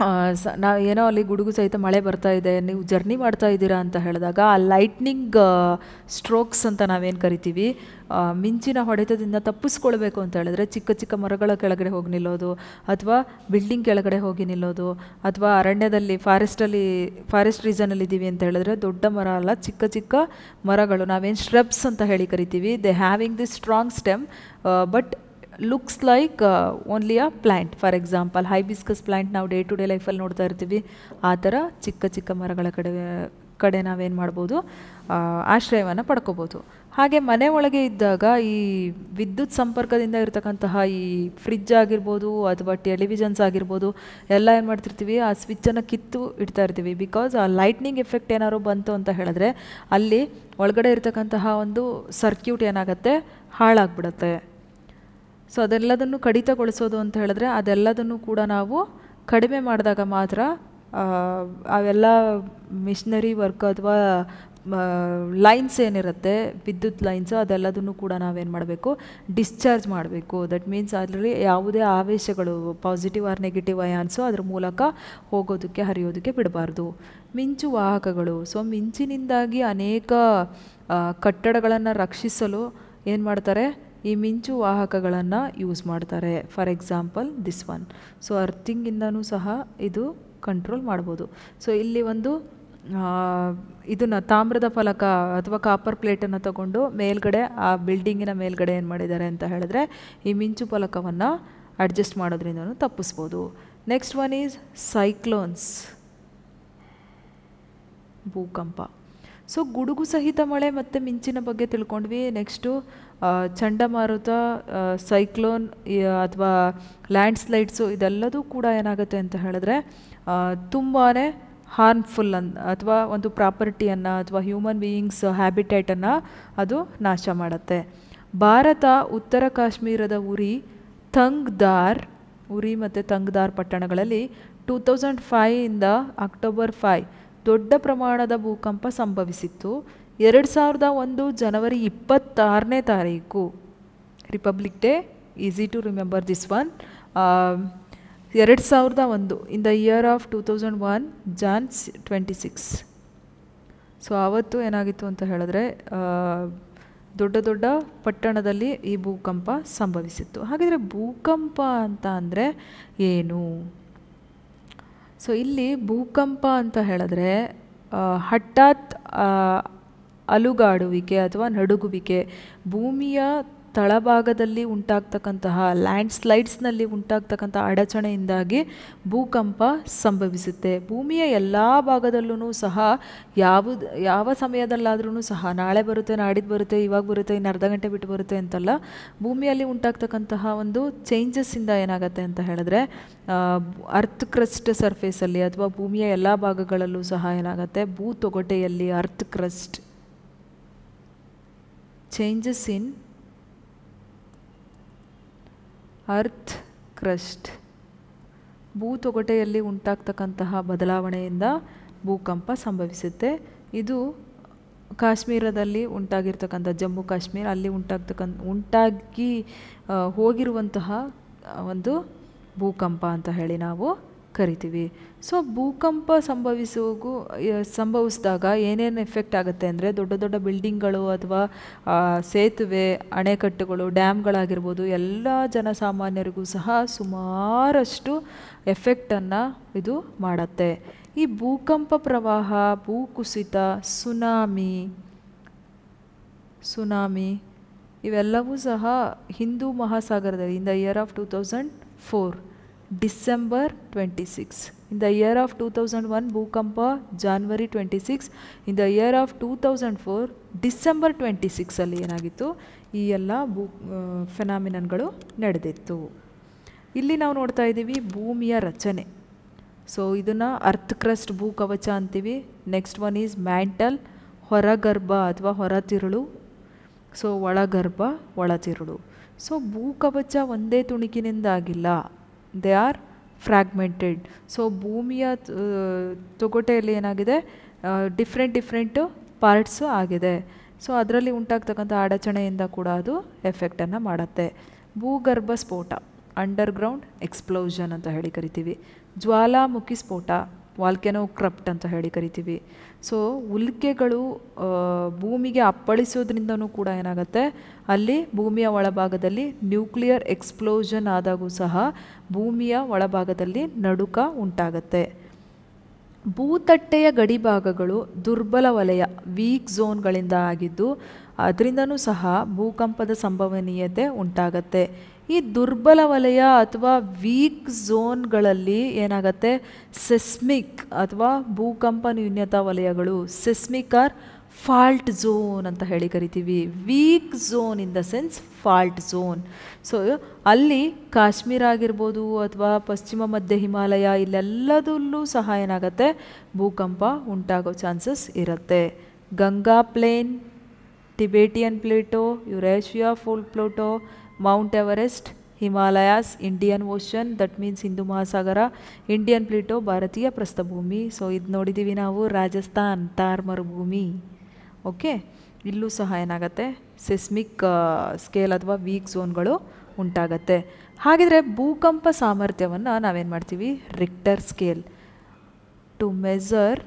A: ಸ ನಾವು ಏನೋ ಅಲ್ಲಿ ಗುಡುಗು ಸಹಿತ ಮಳೆ ಬರ್ತಾ ಇದೆ ನೀವು ಜರ್ನಿ ಮಾಡ್ತಾ ಇದ್ದೀರಾ ಅಂತ ಹೇಳಿದಾಗ ಆ ಲೈಟ್ನಿಂಗ್ ಸ್ಟ್ರೋಕ್ಸ್ ಅಂತ ನಾವೇನು ಕರಿತೀವಿ ಆ, ಮಿಂಚಿನ ಹೊಡೆತದಿಂದ ತಪ್ಪಿಸ್ಕೊಳ್ಬೇಕು ಅಂತ ಹೇಳಿದ್ರೆ ಚಿಕ್ಕ ಚಿಕ್ಕ ಮರಗಳ ಕೆಳಗಡೆ ಹೋಗಿ ನಿಲ್ಲೋದು ಅಥವಾ ಬಿಲ್ಡಿಂಗ್ ಕೆಳಗಡೆ ಹೋಗಿ ನಿಲ್ಲೋದು ಅಥವಾ ಅರಣ್ಯದಲ್ಲಿ ಫಾರೆಸ್ಟಲ್ಲಿ ಫಾರೆಸ್ಟ್ ರೀಸನಲ್ಲಿ ಇದ್ದೀವಿ ಅಂತ ಹೇಳಿದ್ರೆ ದೊಡ್ಡ ಮರ ಅಲ್ಲ ಚಿಕ್ಕ ಚಿಕ್ಕ ಮರಗಳು ನಾವೇನು ಶ್ರಬ್ಸ್ ಅಂತ ಹೇಳಿ ಕರಿತೀವಿ they having the strong stem but looks like only a plant for example hibiscus plant ನಾವು ಡೇ ಟು ಡೇ ಲೈಫಲ್ಲಿ ನೋಡ್ತಾ ಇರ್ತೀವಿ ಆ ಥರ ಚಿಕ್ಕ ಚಿಕ್ಕ ಮರಗಳ ಕಡೆ ಕಡೆ ನಾವೇನು ಮಾಡ್ಬೋದು ಆಶ್ರಯವನ್ನು ಪಡ್ಕೋಬೋದು ಹಾಗೆ ಮನೆ ಒಳಗೆ ಇದ್ದಾಗ ಈ ವಿದ್ಯುತ್ ಸಂಪರ್ಕದಿಂದ ಇರತಕ್ಕಂತಹ ಈ ಫ್ರಿಜ್ ಆಗಿರ್ಬೋದು ಅಥವಾ ಟೆಲಿವಿಷನ್ಸ್ ಆಗಿರ್ಬೋದು ಎಲ್ಲ ಏನು ಮಾಡ್ತಿರ್ತೀವಿ ಆ ಸ್ವಿಚ್ಚನ್ನು ಕಿತ್ತು ಇಡ್ತಾ ಇರ್ತೀವಿ ಬಿಕಾಸ್ ಆ ಲೈಟ್ನಿಂಗ್ ಎಫೆಕ್ಟ್ ಏನಾದ್ರು ಬಂತು ಅಂತ ಹೇಳಿದ್ರೆ ಅಲ್ಲಿ ಒಳಗಡೆ ಇರತಕ್ಕಂತಹ ಒಂದು ಸರ್ಕ್ಯೂಟ್ ಏನಾಗುತ್ತೆ ಹಾಳಾಗ್ಬಿಡುತ್ತೆ ಸೊ ಅದೆಲ್ಲದನ್ನು ಕಡಿತಗೊಳಿಸೋದು ಅಂತ ಹೇಳಿದ್ರೆ ಅದೆಲ್ಲದನ್ನು ಕೂಡ ನಾವು ಕಡಿಮೆ ಮಾಡಿದಾಗ ಮಾತ್ರ ಆ, ಅವೆಲ್ಲ ಮಿಷನರಿ ವರ್ಕ್ ಅಥವಾ ಲೈನ್ಸ್ ಏನಿರುತ್ತೆ ವಿದ್ಯುತ್ ಲೈನ್ಸ್ ಅದೆಲ್ಲದನ್ನು ಕೂಡ ನಾವೇನು ಮಾಡಬೇಕು ಡಿಸ್ಚಾರ್ಜ್ ಮಾಡಬೇಕು ದಟ್ ಮೀನ್ಸ್ ಅದರಲ್ಲಿ ಯಾವುದೇ ಆವೇಶಗಳು ಪಾಸಿಟಿವ್ ಆರ್ ನೆಗೆಟಿವ್ ಅಯಾನ್ಸು ಅದ್ರ ಮೂಲಕ ಹೋಗೋದಕ್ಕೆ ಹರಿಯೋದಕ್ಕೆ ಬಿಡಬಾರ್ದು ಮಿಂಚು ವಾಹಕಗಳು ಸೊ ಮಿಂಚಿನಿಂದಾಗಿ ಅನೇಕ ಕಟ್ಟಡಗಳನ್ನು ರಕ್ಷಿಸಲು ಏನು ಮಾಡ್ತಾರೆ ಈ ಮಿಂಚು ವಾಹಕಗಳನ್ನು ಯೂಸ್ ಮಾಡ್ತಾರೆ for example this one so ಅರ್ಥಿಂಗಿಂದನೂ ಸಹ ಇದು ಕಂಟ್ರೋಲ್ ಮಾಡ್ಬೋದು ಸೊ ಇಲ್ಲಿ ಒಂದು ಇದನ್ನು ತಾಮ್ರದ ಫಲಕ ಅಥವಾ ಕಾಪರ್ ಪ್ಲೇಟನ್ನು ತಗೊಂಡು ಮೇಲ್ಗಡೆ ಆ ಬಿಲ್ಡಿಂಗಿನ ಮೇಲ್ಗಡೆ ಏನು ಮಾಡಿದ್ದಾರೆ ಅಂತ ಹೇಳಿದ್ರೆ ಈ ಮಿಂಚು ಫಲಕವನ್ನು ಅಡ್ಜಸ್ಟ್ ಮಾಡೋದ್ರಿಂದನೂ ತಪ್ಪಿಸ್ಬೋದು ನೆಕ್ಸ್ಟ್ ಒನ್ ಈಸ್ ಸೈಕ್ಲೋನ್ಸ್ ಭೂಕಂಪ ಸೊ ಗುಡುಗು ಸಹಿತ ಮಳೆ ಮತ್ತು ಮಿಂಚಿನ ಬಗ್ಗೆ ತಿಳ್ಕೊಂಡ್ವಿ ನೆಕ್ಸ್ಟು ಚಂಡಮಾರುತ ಸೈಕ್ಲೋನ್ ಅಥವಾ ಲ್ಯಾಂಡ್ ಸ್ಲೈಡ್ಸು ಇದೆಲ್ಲದೂ ಕೂಡ ಏನಾಗುತ್ತೆ ಅಂತ ಹೇಳಿದ್ರೆ ತುಂಬಾ ಹಾರ್ಮ್ಫುಲ್ ಅನ್ ಅಥವಾ ಒಂದು ಪ್ರಾಪರ್ಟಿಯನ್ನು ಅಥವಾ ಹ್ಯೂಮನ್ ಬೀಯಿಂಗ್ಸ್ ಹ್ಯಾಬಿಟೇಟನ್ನು ಅದು ನಾಶ ಮಾಡುತ್ತೆ ಭಾರತ ಉತ್ತರ ಕಾಶ್ಮೀರದ ಉರಿ ತಂಗ್ದಾರ್ ಉರಿ ಮತ್ತು ತಂಗ್ದಾರ್ ಪಟ್ಟಣಗಳಲ್ಲಿ ಟೂ ತೌಸಂಡ್ ಫೈಯಿಂದ ಅಕ್ಟೋಬರ್ ಫೈ ದೊಡ್ಡ ಪ್ರಮಾಣದ ಭೂಕಂಪ ಸಂಭವಿಸಿತ್ತು ಎರಡು ಸಾವಿರದ ಒಂದು ಜನವರಿ ಇಪ್ಪತ್ತಾರನೇ ತಾರೀಕು republic day easy to remember this one ಎರಡು ಸಾವಿರದ ಒಂದು in the year of two thousand one Jan twenty six so ಆವತ್ತು ಏನಾಗಿತ್ತು ಅಂತ ಹೇಳಿದ್ರೆ ದೊಡ್ಡ ದೊಡ್ಡ ಪಟ್ಟಣದಲ್ಲಿ ಈ ಭೂಕಂಪ ಸಂಭವಿಸಿತ್ತು ಹಾಗಿದ್ರೆ ಭೂಕಂಪ ಅಂತ ಅಂದರೆ ಏನು ಸೊ ಇಲ್ಲಿ ಭೂಕಂಪ ಅಂತ ಹೇಳಿದ್ರೆ ಹಠಾತ್ ಅಲುಗಾಡುವಿಕೆ ಅಥವಾ ನಡುಗುವಿಕೆ ಭೂಮಿಯ ತಳಭಾಗದಲ್ಲಿ ಉಂಟಾಗ್ತಕ್ಕಂತಹ ಲ್ಯಾಂಡ್ ಸ್ಲೈಡ್ಸ್ನಲ್ಲಿ ಉಂಟಾಗ್ತಕ್ಕಂಥ ಅಡಚಣೆಯಿಂದಾಗಿ ಭೂಕಂಪ ಸಂಭವಿಸುತ್ತೆ ಭೂಮಿಯ ಎಲ್ಲ ಭಾಗದಲ್ಲೂ ಸಹ ಯಾವುದು ಯಾವ ಸಮಯದಲ್ಲಾದ್ರೂ ಸಹ ನಾಳೆ ಬರುತ್ತೆ ನಾಡಿದ್ದು ಬರುತ್ತೆ ಇವಾಗ ಬರುತ್ತೆ ಇನ್ನು ಅರ್ಧ ಗಂಟೆ ಬಿಟ್ಟು ಬರುತ್ತೆ ಅಂತಲ್ಲ ಭೂಮಿಯಲ್ಲಿ ಉಂಟಾಗ್ತಕ್ಕಂತಹ ಒಂದು ಚೇಂಜಸ್ಸಿಂದ ಏನಾಗುತ್ತೆ ಅಂತ ಹೇಳಿದ್ರೆ ಅರ್ತ್ ಕ್ರಸ್ಟ್ ಸರ್ಫೇಸಲ್ಲಿ ಅಥವಾ ಭೂಮಿಯ ಎಲ್ಲ ಭಾಗಗಳಲ್ಲೂ ಸಹ ಏನಾಗುತ್ತೆ ಭೂ ತೊಗಟೆಯಲ್ಲಿ earth crust changes in earth crust ಭೂ ತೊಗಟೆಯಲ್ಲಿ ಉಂಟಾಗ್ತಕ್ಕಂತಹ ಬದಲಾವಣೆಯಿಂದ ಭೂಕಂಪ ಸಂಭವಿಸುತ್ತೆ ಇದು ಕಾಶ್ಮೀರದಲ್ಲಿ ಉಂಟಾಗಿರ್ತಕ್ಕಂಥ ಜಮ್ಮು ಕಾಶ್ಮೀರ ಅಲ್ಲಿ ಉಂಟಾಗ್ತಕ್ಕಂಥ ಉಂಟಾಗಿ ಹೋಗಿರುವಂತಹ ಒಂದು ಭೂಕಂಪ ಅಂತ ಹೇಳಿ ನಾವು ಕರಿತೀವಿ ಸೊ ಭೂಕಂಪ ಸಂಭವಿಸುವಾಗೂ ಸಂಭವಿಸಿದಾಗ ಏನೇನು ಎಫೆಕ್ಟ್ ಆಗುತ್ತೆ ಅಂದರೆ ದೊಡ್ಡ ದೊಡ್ಡ ಬಿಲ್ಡಿಂಗ್ಗಳು ಅಥವಾ ಸೇತುವೆ ಅಣೆಕಟ್ಟುಗಳು ಡ್ಯಾಮ್ಗಳಾಗಿರ್ಬೋದು ಎಲ್ಲ ಜನಸಾಮಾನ್ಯರಿಗೂ ಸಹ ಸುಮಾರಷ್ಟು ಎಫೆಕ್ಟನ್ನು ಇದು ಮಾಡುತ್ತೆ ಈ ಭೂಕಂಪ ಪ್ರವಾಹ ಭೂಕುಸಿತ ಸುನಾಮಿ ಸುನಾಮಿ ಇವೆಲ್ಲವೂ ಸಹ ಹಿಂದೂ ಮಹಾಸಾಗರದಲ್ಲಿ in the year of two thousand four December twenty six in the year of two thousand one ಭೂಕಂಪ January twenty six in the year of two thousand four December twenty ಸಿಕ್ಸಲ್ಲಿ ಏನಾಗಿತ್ತು ಈ ಎಲ್ಲ ಭೂ ಫೆನಾಮಿನನ್ಗಳು ನಡೆದಿತ್ತು ಇಲ್ಲಿ ನಾವು ನೋಡ್ತಾ ಇದ್ದೀವಿ ಭೂಮಿಯ ರಚನೆ ಸೊ ಇದನ್ನು ಅರ್ತ್ ಕ್ರಸ್ಟ್ ಭೂ ಕವಚ ಅಂತೀವಿ ನೆಕ್ಸ್ಟ್ ಒನ್ ಈಸ್ ಮ್ಯಾಂಟಲ್ ಹೊರಗರ್ಭ ಅಥವಾ ಹೊರತಿರುಳು ಸೊ ಒಳಗರ್ಭ ಒಳತಿರುಳು ಸೊ ಭೂಕವಚ ಒಂದೇ ತುಣುಕಿನಿಂದ ಆಗಿಲ್ಲ ದೇ ಆರ್ ಫ್ರ್ಯಾಗ್ಮೆಂಟೆಡ್ ಸೊ ಭೂಮಿಯ ತೊಗೊಟೆಯಲ್ಲಿ ಏನಾಗಿದೆ ಡಿಫ್ರೆಂಟ್ ಡಿಫ್ರೆಂಟು ಪಾರ್ಟ್ಸು ಆಗಿದೆ ಸೊ ಅದರಲ್ಲಿ ಉಂಟಾಗ್ತಕ್ಕಂಥ ಅಡಚಣೆಯಿಂದ ಕೂಡ ಅದು ಎಫೆಕ್ಟನ್ನು ಮಾಡುತ್ತೆ ಭೂಗರ್ಭ ಸ್ಫೋಟ ಅಂಡರ್ಗ್ರೌಂಡ್ ಎಕ್ಸ್ಪ್ಲೋಷನ್ ಅಂತ ಹೇಳಿ ಕರಿತೀವಿ ಜ್ವಾಲಾಮುಖಿ ಸ್ಫೋಟ ವಾಲ್ಕೆನೋ ಕ್ರಪ್ಟ್ ಅಂತ ಹೇಳಿ ಕರಿತೀವಿ ಸೊ ಉಲ್ಕೆಗಳು ಆ, ಭೂಮಿಗೆ ಅಪ್ಪಳಿಸೋದ್ರಿಂದನೂ ಕೂಡ ಏನಾಗುತ್ತೆ ಅಲ್ಲಿ ಭೂಮಿಯ ಒಳಭಾಗದಲ್ಲಿ ನ್ಯೂಕ್ಲಿಯರ್ ಎಕ್ಸ್ಪ್ಲೋಷನ್ ಆದಾಗೂ ಸಹ ಭೂಮಿಯ ಒಳಭಾಗದಲ್ಲಿ ನಡುಕ ಉಂಟಾಗತ್ತೆ ಭೂತಟ್ಟೆಯ ಗಡಿಭಾಗಗಳು ದುರ್ಬಲ ವಲಯ ವೀಕ್ ಝೋನ್ಗಳಿಂದ ಆಗಿದ್ದು ಅದರಿಂದನೂ ಸಹ ಭೂಕಂಪದ ಸಂಭವನೀಯತೆ ಉಂಟಾಗತ್ತೆ ಈ ದುರ್ಬಲ ವಲಯ ಅಥವಾ ವೀಕ್ ಝೋನ್ಗಳಲ್ಲಿ ಏನಾಗತ್ತೆ ಸೆಸ್ಮಿಕ್ ಅಥವಾ ಭೂಕಂಪ ನ್ಯೂನ್ಯತಾ ವಲಯಗಳು ಸೆಸ್ಮಿಕ್ ಆರ್ ಫಾಲ್ಟ್ ಝೋನ್ ಅಂತ ಹೇಳಿ ಕರಿತೀವಿ weak zone in the sense fault zone so ಅಲ್ಲಿ ಕಾಶ್ಮೀರ ಆಗಿರ್ಬೋದು ಅಥವಾ ಪಶ್ಚಿಮ ಮಧ್ಯ ಹಿಮಾಲಯ ಇಲ್ಲೆಲ್ಲದಲ್ಲೂ ಸಹ ಏನಾಗುತ್ತೆ ಭೂಕಂಪ ಉಂಟಾಗೋ ಚಾನ್ಸಸ್ ಇರುತ್ತೆ Ganga plain Tibetan plateau Eurasia full plateau mount Everest Himalayas Indian ocean that means Hindu Mahasagar Indian plateau ಭಾರತೀಯ ಪ್ರಸ್ಥಭೂಮಿ ಸೊ ಇದು ನೋಡಿದ್ದೀವಿ ನಾವು ರಾಜಸ್ಥಾನ್ ತಾರ್ ಮರುಭೂಮಿ ಓಕೆ ಇಲ್ಲೂ ಸಹ ಏನಾಗುತ್ತೆ ಸೆಸ್ಮಿಕ್ ಸ್ಕೇಲ್ ಅಥವಾ ವೀಕ್ ಝೋನ್ಗಳು ಉಂಟಾಗತ್ತೆ ಹಾಗಿದ್ರೆ ಭೂಕಂಪ ಸಾಮರ್ಥ್ಯವನ್ನು ನಾವೇನು ಮಾಡ್ತೀವಿ Richter scale to measure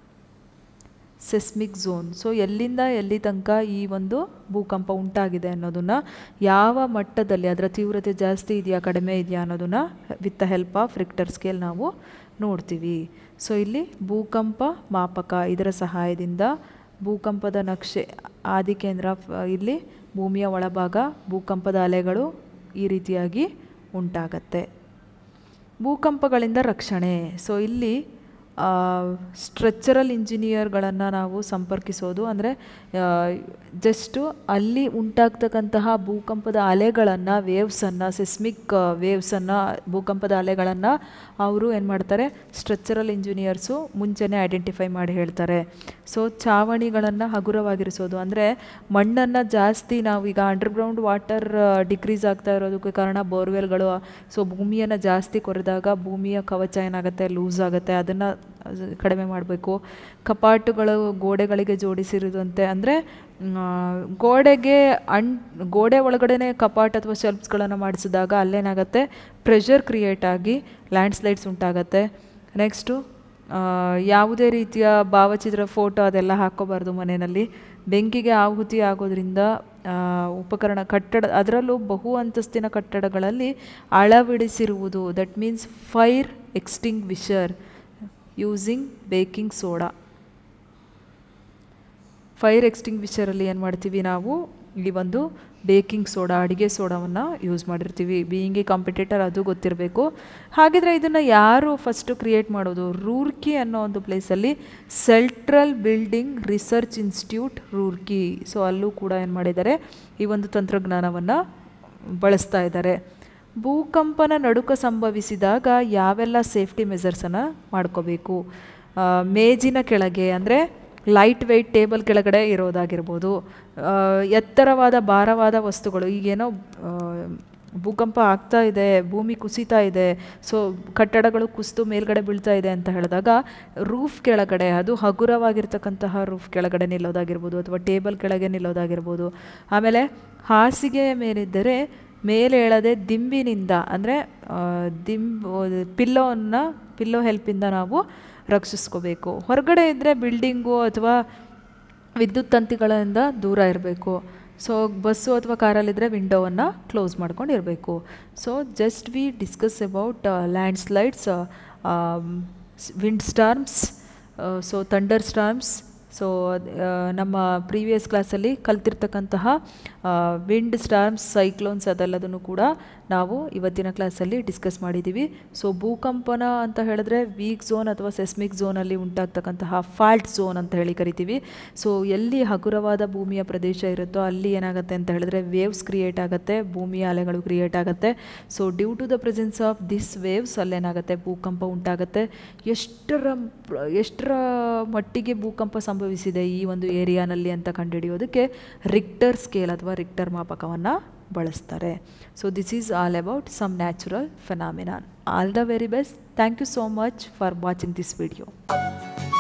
A: seismic zone so ಎಲ್ಲಿಂದ ಎಲ್ಲಿ ತನಕ ಈ ಒಂದು ಭೂಕಂಪ ಉಂಟಾಗಿದೆ ಅನ್ನೋದನ್ನು ಯಾವ ಮಟ್ಟದಲ್ಲಿ ಅದರ ತೀವ್ರತೆ ಜಾಸ್ತಿ ಇದೆಯಾ ಕಡಿಮೆ ಇದೆಯಾ ಅನ್ನೋದನ್ನು with the help of Richter scale ನಾವು ನೋಡ್ತೀವಿ ಸೊ ಇಲ್ಲಿ ಭೂಕಂಪ ಮಾಪಕ ಇದರ ಸಹಾಯದಿಂದ ಭೂಕಂಪದ ನಕ್ಷೆ ಆದಿಕೇಂದ್ರ ಫ- ಇಲ್ಲಿ ಭೂಮಿಯ ಒಳಭಾಗ ಭೂಕಂಪದ ಅಲೆಗಳು ಈ ರೀತಿಯಾಗಿ ಉಂಟಾಗತ್ತೆ ಭೂಕಂಪಗಳಿಂದ ರಕ್ಷಣೆ ಸೊ ಇಲ್ಲಿ ಸ್ಟ್ರಕ್ಚರಲ್ ಇಂಜಿನಿಯರ್ಗಳನ್ನು ನಾವು ಸಂಪರ್ಕಿಸೋದು ಅಂದರೆ ಜಸ್ಟು ಅಲ್ಲಿ ಉಂಟಾಗ್ತಕ್ಕಂತಹ ಭೂಕಂಪದ ಅಲೆಗಳನ್ನು ವೇವ್ಸನ್ನು ಸೆಸ್ಮಿಕ್ ವೇವ್ಸನ್ನು ಭೂಕಂಪದ ಅಲೆಗಳನ್ನು ಅವರು ಏನು ಮಾಡ್ತಾರೆ ಸ್ಟ್ರಕ್ಚರಲ್ ಇಂಜಿನಿಯರ್ಸು ಮುಂಚೆನೇ ಐಡೆಂಟಿಫೈ ಮಾಡಿ ಹೇಳ್ತಾರೆ ಸೊ ಚಾವಣಿಗಳನ್ನು ಹಗುರವಾಗಿರಿಸೋದು ಅಂದರೆ ಮಣ್ಣನ್ನು ಜಾಸ್ತಿ ನಾವು ಈಗ ಅಂಡರ್ಗ್ರೌಂಡ್ ವಾಟರ್ ಡಿಕ್ರೀಸ್ ಆಗ್ತಾ ಇರೋದಕ್ಕೆ ಕಾರಣ ಬೋರ್ವೆಲ್ಗಳು ಸೊ ಭೂಮಿಯನ್ನು ಜಾಸ್ತಿ ಕೊರೆದಾಗ ಭೂಮಿಯ ಕವಚ ಏನಾಗುತ್ತೆ ಲೂಸ್ ಆಗುತ್ತೆ ಅದನ್ನು ಕಡಿಮೆ ಮಾಡಬೇಕು ಕಪಾಟುಗಳು ಗೋಡೆಗಳಿಗೆ ಜೋಡಿಸಿರುವಂತೆ ಅಂದರೆ ಗೋಡೆಗೆ ಅಣ್ ಗೋಡೆ ಒಳಗಡೆನೆ ಕಪಾಟ್ ಅಥವಾ ಶೆಲ್ಫ್ಸ್ಗಳನ್ನು ಮಾಡಿಸಿದಾಗ ಅಲ್ಲೇನಾಗುತ್ತೆ ಪ್ರೆಷರ್ ಕ್ರಿಯೇಟ್ ಆಗಿ ಲ್ಯಾಂಡ್ಸ್ಲೈಡ್ಸ್ ಉಂಟಾಗತ್ತೆ ನೆಕ್ಸ್ಟು ಯಾವುದೇ ರೀತಿಯ ಭಾವಚಿತ್ರ ಫೋಟೋ ಅದೆಲ್ಲ ಹಾಕ್ಕೋಬಾರ್ದು ಮನೆಯಲ್ಲಿ ಬೆಂಕಿಗೆ ಆಹುತಿ ಆಗೋದ್ರಿಂದ ಆ, ಉಪಕರಣ ಕಟ್ಟಡ ಅದರಲ್ಲೂ ಬಹು ಅಂತಸ್ತಿನ ಕಟ್ಟಡಗಳಲ್ಲಿ ಅಳವಡಿಸಿರುವುದು that means fire extinguisher using baking soda fire ಎಕ್ಸ್ಟಿಂಗ್ವಿಷರಲ್ಲಿ ಏನು ಮಾಡ್ತೀವಿ ನಾವು ಈ ಒಂದು ಬೇಕಿಂಗ್ ಸೋಡಾ ಅಡುಗೆ ಸೋಡಾವನ್ನು ಯೂಸ್ ಮಾಡಿರ್ತೀವಿ ಬೀಯಿಂಗ್ ಎ ಕಾಂಪಿಟೇಟರ್ ಅದು ಗೊತ್ತಿರಬೇಕು ಹಾಗಿದ್ರೆ ಇದನ್ನು ಯಾರು ಫಸ್ಟು ಕ್ರಿಯೇಟ್ ಮಾಡೋದು ರೂರ್ಕಿ ಅನ್ನೋ ಒಂದು ಪ್ಲೇಸಲ್ಲಿ Central Building Research Institute Roorkee so ಅಲ್ಲೂ ಕೂಡ ಏನು ಮಾಡಿದ್ದಾರೆ ಈ ಒಂದು ತಂತ್ರಜ್ಞಾನವನ್ನು ಬಳಸ್ತಾ ಇದ್ದಾರೆ ಭೂಕಂಪನ ನಡುಕ ಸಂಭವಿಸಿದಾಗ ಯಾವೆಲ್ಲ ಸೇಫ್ಟಿ ಮೆಜರ್ಸನ್ನು ಮಾಡ್ಕೋಬೇಕು ಆ, ಮೇಜಿನ ಕೆಳಗೆ ಅಂದರೆ ಲೈಟ್ ವೆಯ್ಟ್ ಟೇಬಲ್ ಕೆಳಗಡೆ ಇರೋದಾಗಿರ್ಬೋದು ಆ, ಎತ್ತರವಾದ ಭಾರವಾದ ವಸ್ತುಗಳು ಈಗೇನೋ ಆ, ಭೂಕಂಪ ಆಗ್ತಾ ಇದೆ ಭೂಮಿ ಕುಸಿತಾ ಇದೆ ಸೊ ಕಟ್ಟಡಗಳು ಕುಸಿದು ಮೇಲ್ಗಡೆ ಬೀಳ್ತಾ ಇದೆ ಅಂತ ಹೇಳಿದಾಗ ರೂಫ್ ಕೆಳಗಡೆ ಅದು ಹಗುರವಾಗಿರ್ತಕ್ಕಂತಹ ರೂಫ್ ಕೆಳಗಡೆ ನಿಲ್ಲೋದಾಗಿರ್ಬೋದು ಅಥವಾ ಟೇಬಲ್ ಕೆಳಗೆ ನಿಲ್ಲೋದಾಗಿರ್ಬೋದು ಆಮೇಲೆ ಹಾಸಿಗೆಯ ಮೇಲಿದ್ದರೆ ಮೇಲೆ ಏಳದೆ ದಿಂಬಿನಿಂದ ಅಂದರೆ ದಿಂಬ್ ಪಿಲ್ಲೋವನ್ನು ಪಿಲ್ಲೋ ಹೆಲ್ಪಿಂದ ನಾವು ರಕ್ಷಿಸ್ಕೋಬೇಕು ಹೊರಗಡೆ ಇದ್ದರೆ ಬಿಲ್ಡಿಂಗು ಅಥವಾ ವಿದ್ಯುತ್ ತಂತಿಗಳಿಂದ ದೂರ ಇರಬೇಕು ಸೊ ಬಸ್ಸು ಅಥವಾ ಕಾರಲ್ಲಿದ್ದರೆ ವಿಂಡೋವನ್ನು ಕ್ಲೋಸ್ ಮಾಡ್ಕೊಂಡು ಇರಬೇಕು so just we discuss about landslides windstorms so thunderstorms so ನಮ್ಮ ಪ್ರೀವಿಯಸ್ ಕ್ಲಾಸಲ್ಲಿ ಕಲ್ತಿರ್ತಕ್ಕಂತಹ ವಿಂಡ್ ಸ್ಟಾರ್ಮ್ಸ್ ಸೈಕ್ಲೋನ್ಸ್ ಅದೆಲ್ಲದನ್ನು ಕೂಡ ನಾವು ಇವತ್ತಿನ ಕ್ಲಾಸಲ್ಲಿ ಡಿಸ್ಕಸ್ ಮಾಡಿದ್ದೀವಿ ಸೊ ಭೂಕಂಪನ ಅಂತ ಹೇಳಿದ್ರೆ ವೀಕ್ ಝೋನ್ ಅಥವಾ ಸೆಸ್ಮಿಕ್ ಝೋನಲ್ಲಿ ಉಂಟಾಗ್ತಕ್ಕಂತಹ ಫಾಲ್ಟ್ ಝೋನ್ ಅಂತ ಹೇಳಿ ಕರಿತೀವಿ ಸೊ ಎಲ್ಲಿ ಹಗುರವಾದ ಭೂಮಿಯ ಪ್ರದೇಶ ಇರುತ್ತೋ ಅಲ್ಲಿ ಏನಾಗುತ್ತೆ ಅಂತ ಹೇಳಿದ್ರೆ ವೇವ್ಸ್ ಕ್ರಿಯೇಟ್ ಆಗುತ್ತೆ ಭೂಮಿಯ ಅಲೆಗಳು ಕ್ರಿಯೇಟ್ ಆಗುತ್ತೆ so due to the presence of this waves ಅಲ್ಲೇನಾಗುತ್ತೆ ಭೂಕಂಪ ಉಂಟಾಗುತ್ತೆ ಎಷ್ಟರ ಪ್ರ- ಎಷ್ಟರ ಮಟ್ಟಿಗೆ ಭೂಕಂಪ ಸಂಭವಿಸಿದೆ ಈ ಒಂದು ಏರಿಯಾನಲ್ಲಿ ಅಂತ ಕಂಡುಹಿಡಿಯೋದಕ್ಕೆ ರಿಕ್ಟರ್ ಸ್ಕೇಲ್ ಅಥವಾ ರಿಕ್ಟರ್ ಮಾಪಕವನ್ನು ಬಳಸ್ತಾರೆ so this is all about some natural phenomenon all the very best thank you so much for watching this video